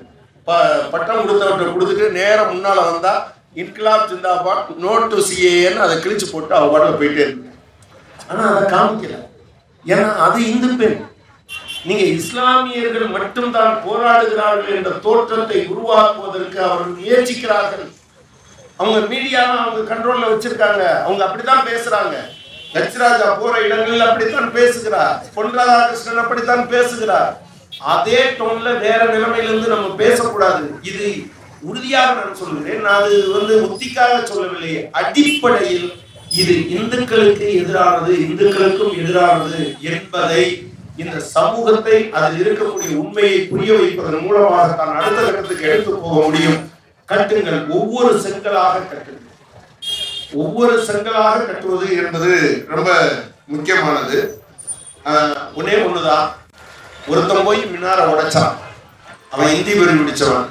ப பட்டம் கொடுத்தவர்கிட்ட கொடுத்துட்டு நேரம் முன்னால வந்தா இன்கிலாப் ஜிந்தாபாத் நோட் டு சிஏன்னு அதை கிழிச்சு போட்டு அவ பாட்டில் போயிட்டே இருக்கு ஆனா அதை காமிக்கல ஏன்னா அது இந்து பெண் நீங்க இஸ்லாமியர்கள் மட்டும்தான் போராடுகிறார்கள் என்ற தோற்றத்தை உருவாக்குவதற்கு அவர்கள் முயற்சிக்கிறார்கள் அவங்க மீடியாவை அவங்க கண்ட்ரோல்ல வச்சிருக்காங்க அவங்க அப்படித்தான் பேசுறாங்க லட்சராஜா போற இடங்களில் அப்படித்தான் பேசுகிறார் பொன் ராதாகிருஷ்ணன் அப்படித்தான் பேசுகிறார் அதே டோன்ல வேற நிலைமையிலிருந்து நம்ம பேசக்கூடாது இது உறுதியாக நான் சொல்கிறேன் நான் அது வந்து உத்திக்காக சொல்லவில்லை அடிப்படையில் இது இந்துக்களுக்கு எதிரானது இந்துக்களுக்கும் எதிரானது என்பதை இந்த சமூகத்தை அதில் இருக்கக்கூடிய உண்மையை புரிய வைப்பதன் மூலமாக தான் அடுத்த கட்டத்துக்கு எடுத்து போக முடியும் கட்டுங்கள் ஒவ்வொரு செங்கலாக கட்டுங்கள் ஒவ்வொரு செங்கலாக கட்டுவது என்பது ரொம்ப முக்கியமானது ஆஹ் ஒண்ணே ஒண்ணுதான் ஒருத்தன் போய் மின்னார உடைச்சான் அவன் இந்தி பெரு பிடிச்சவன்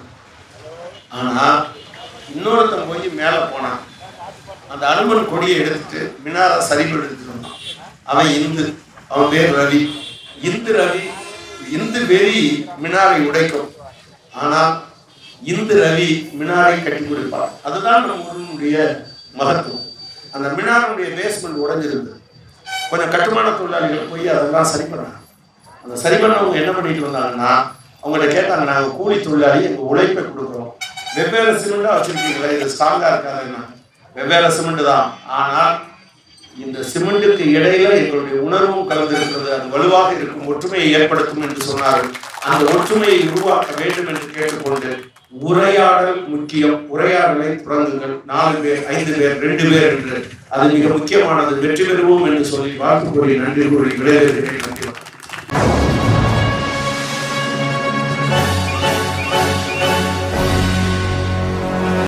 ஆனா இன்னொருத்தன் போய் மேல போனான் அந்த அனுமன் கொடியை எடுத்துட்டு மினார சரிவு எடுத்துட்டு வந்தான் அவன் இந்து அவன் பேர் ரவி இந்து ரவி இந்து வெறி மினாரை உடைக்கும் ஆனால் இந்து ரவி மினாரை கட்டி கொடுப்பார் அதுதான் நம்ம ஊரினுடைய மகத்துவம் அந்த மினாருடைய பேஸ்மெண்ட் உடைஞ்சிருந்தது கொஞ்சம் கட்டுமான தொழிலாளிகள் போய் அதெல்லாம் சரி பண்ணாங்க அந்த சரி பண்ணவங்க என்ன பண்ணிட்டு வந்தாங்கன்னா அவங்கள்ட்ட கேட்டாங்க நாங்கள் கூலி தொழிலாளி எங்கள் உழைப்பை கொடுக்குறோம் வெவ்வேறு சிமெண்டாக வச்சிருக்கீங்களே இது ஸ்ட்ராங்காக இருக்காதுன்னா வெவ்வேறு சிமெண்ட் தான் ஆனால் இந்த சிமெண்ட்டுக்கு இடையில எங்களுடைய உணர்வும் கலந்திருக்கிறது அது வலுவாக இருக்கும் ஒற்றுமையை ஏற்படுத்தும் என்று சொன்னார்கள் அந்த ஒற்றுமையை உருவாக்க வேண்டும் என்று கேட்டுக்கொண்டு உரையாடல் முக்கியம் உரையாடலை தொடங்குங்கள் நாலு பேர் ஐந்து பேர் ரெண்டு பேர் என்று அது மிக முக்கியமானது வெற்றி பெறுவோம் என்று சொல்லி வாழ்த்து கூறி நன்றி கூறி விடைபெறுகிறேன் நன்றி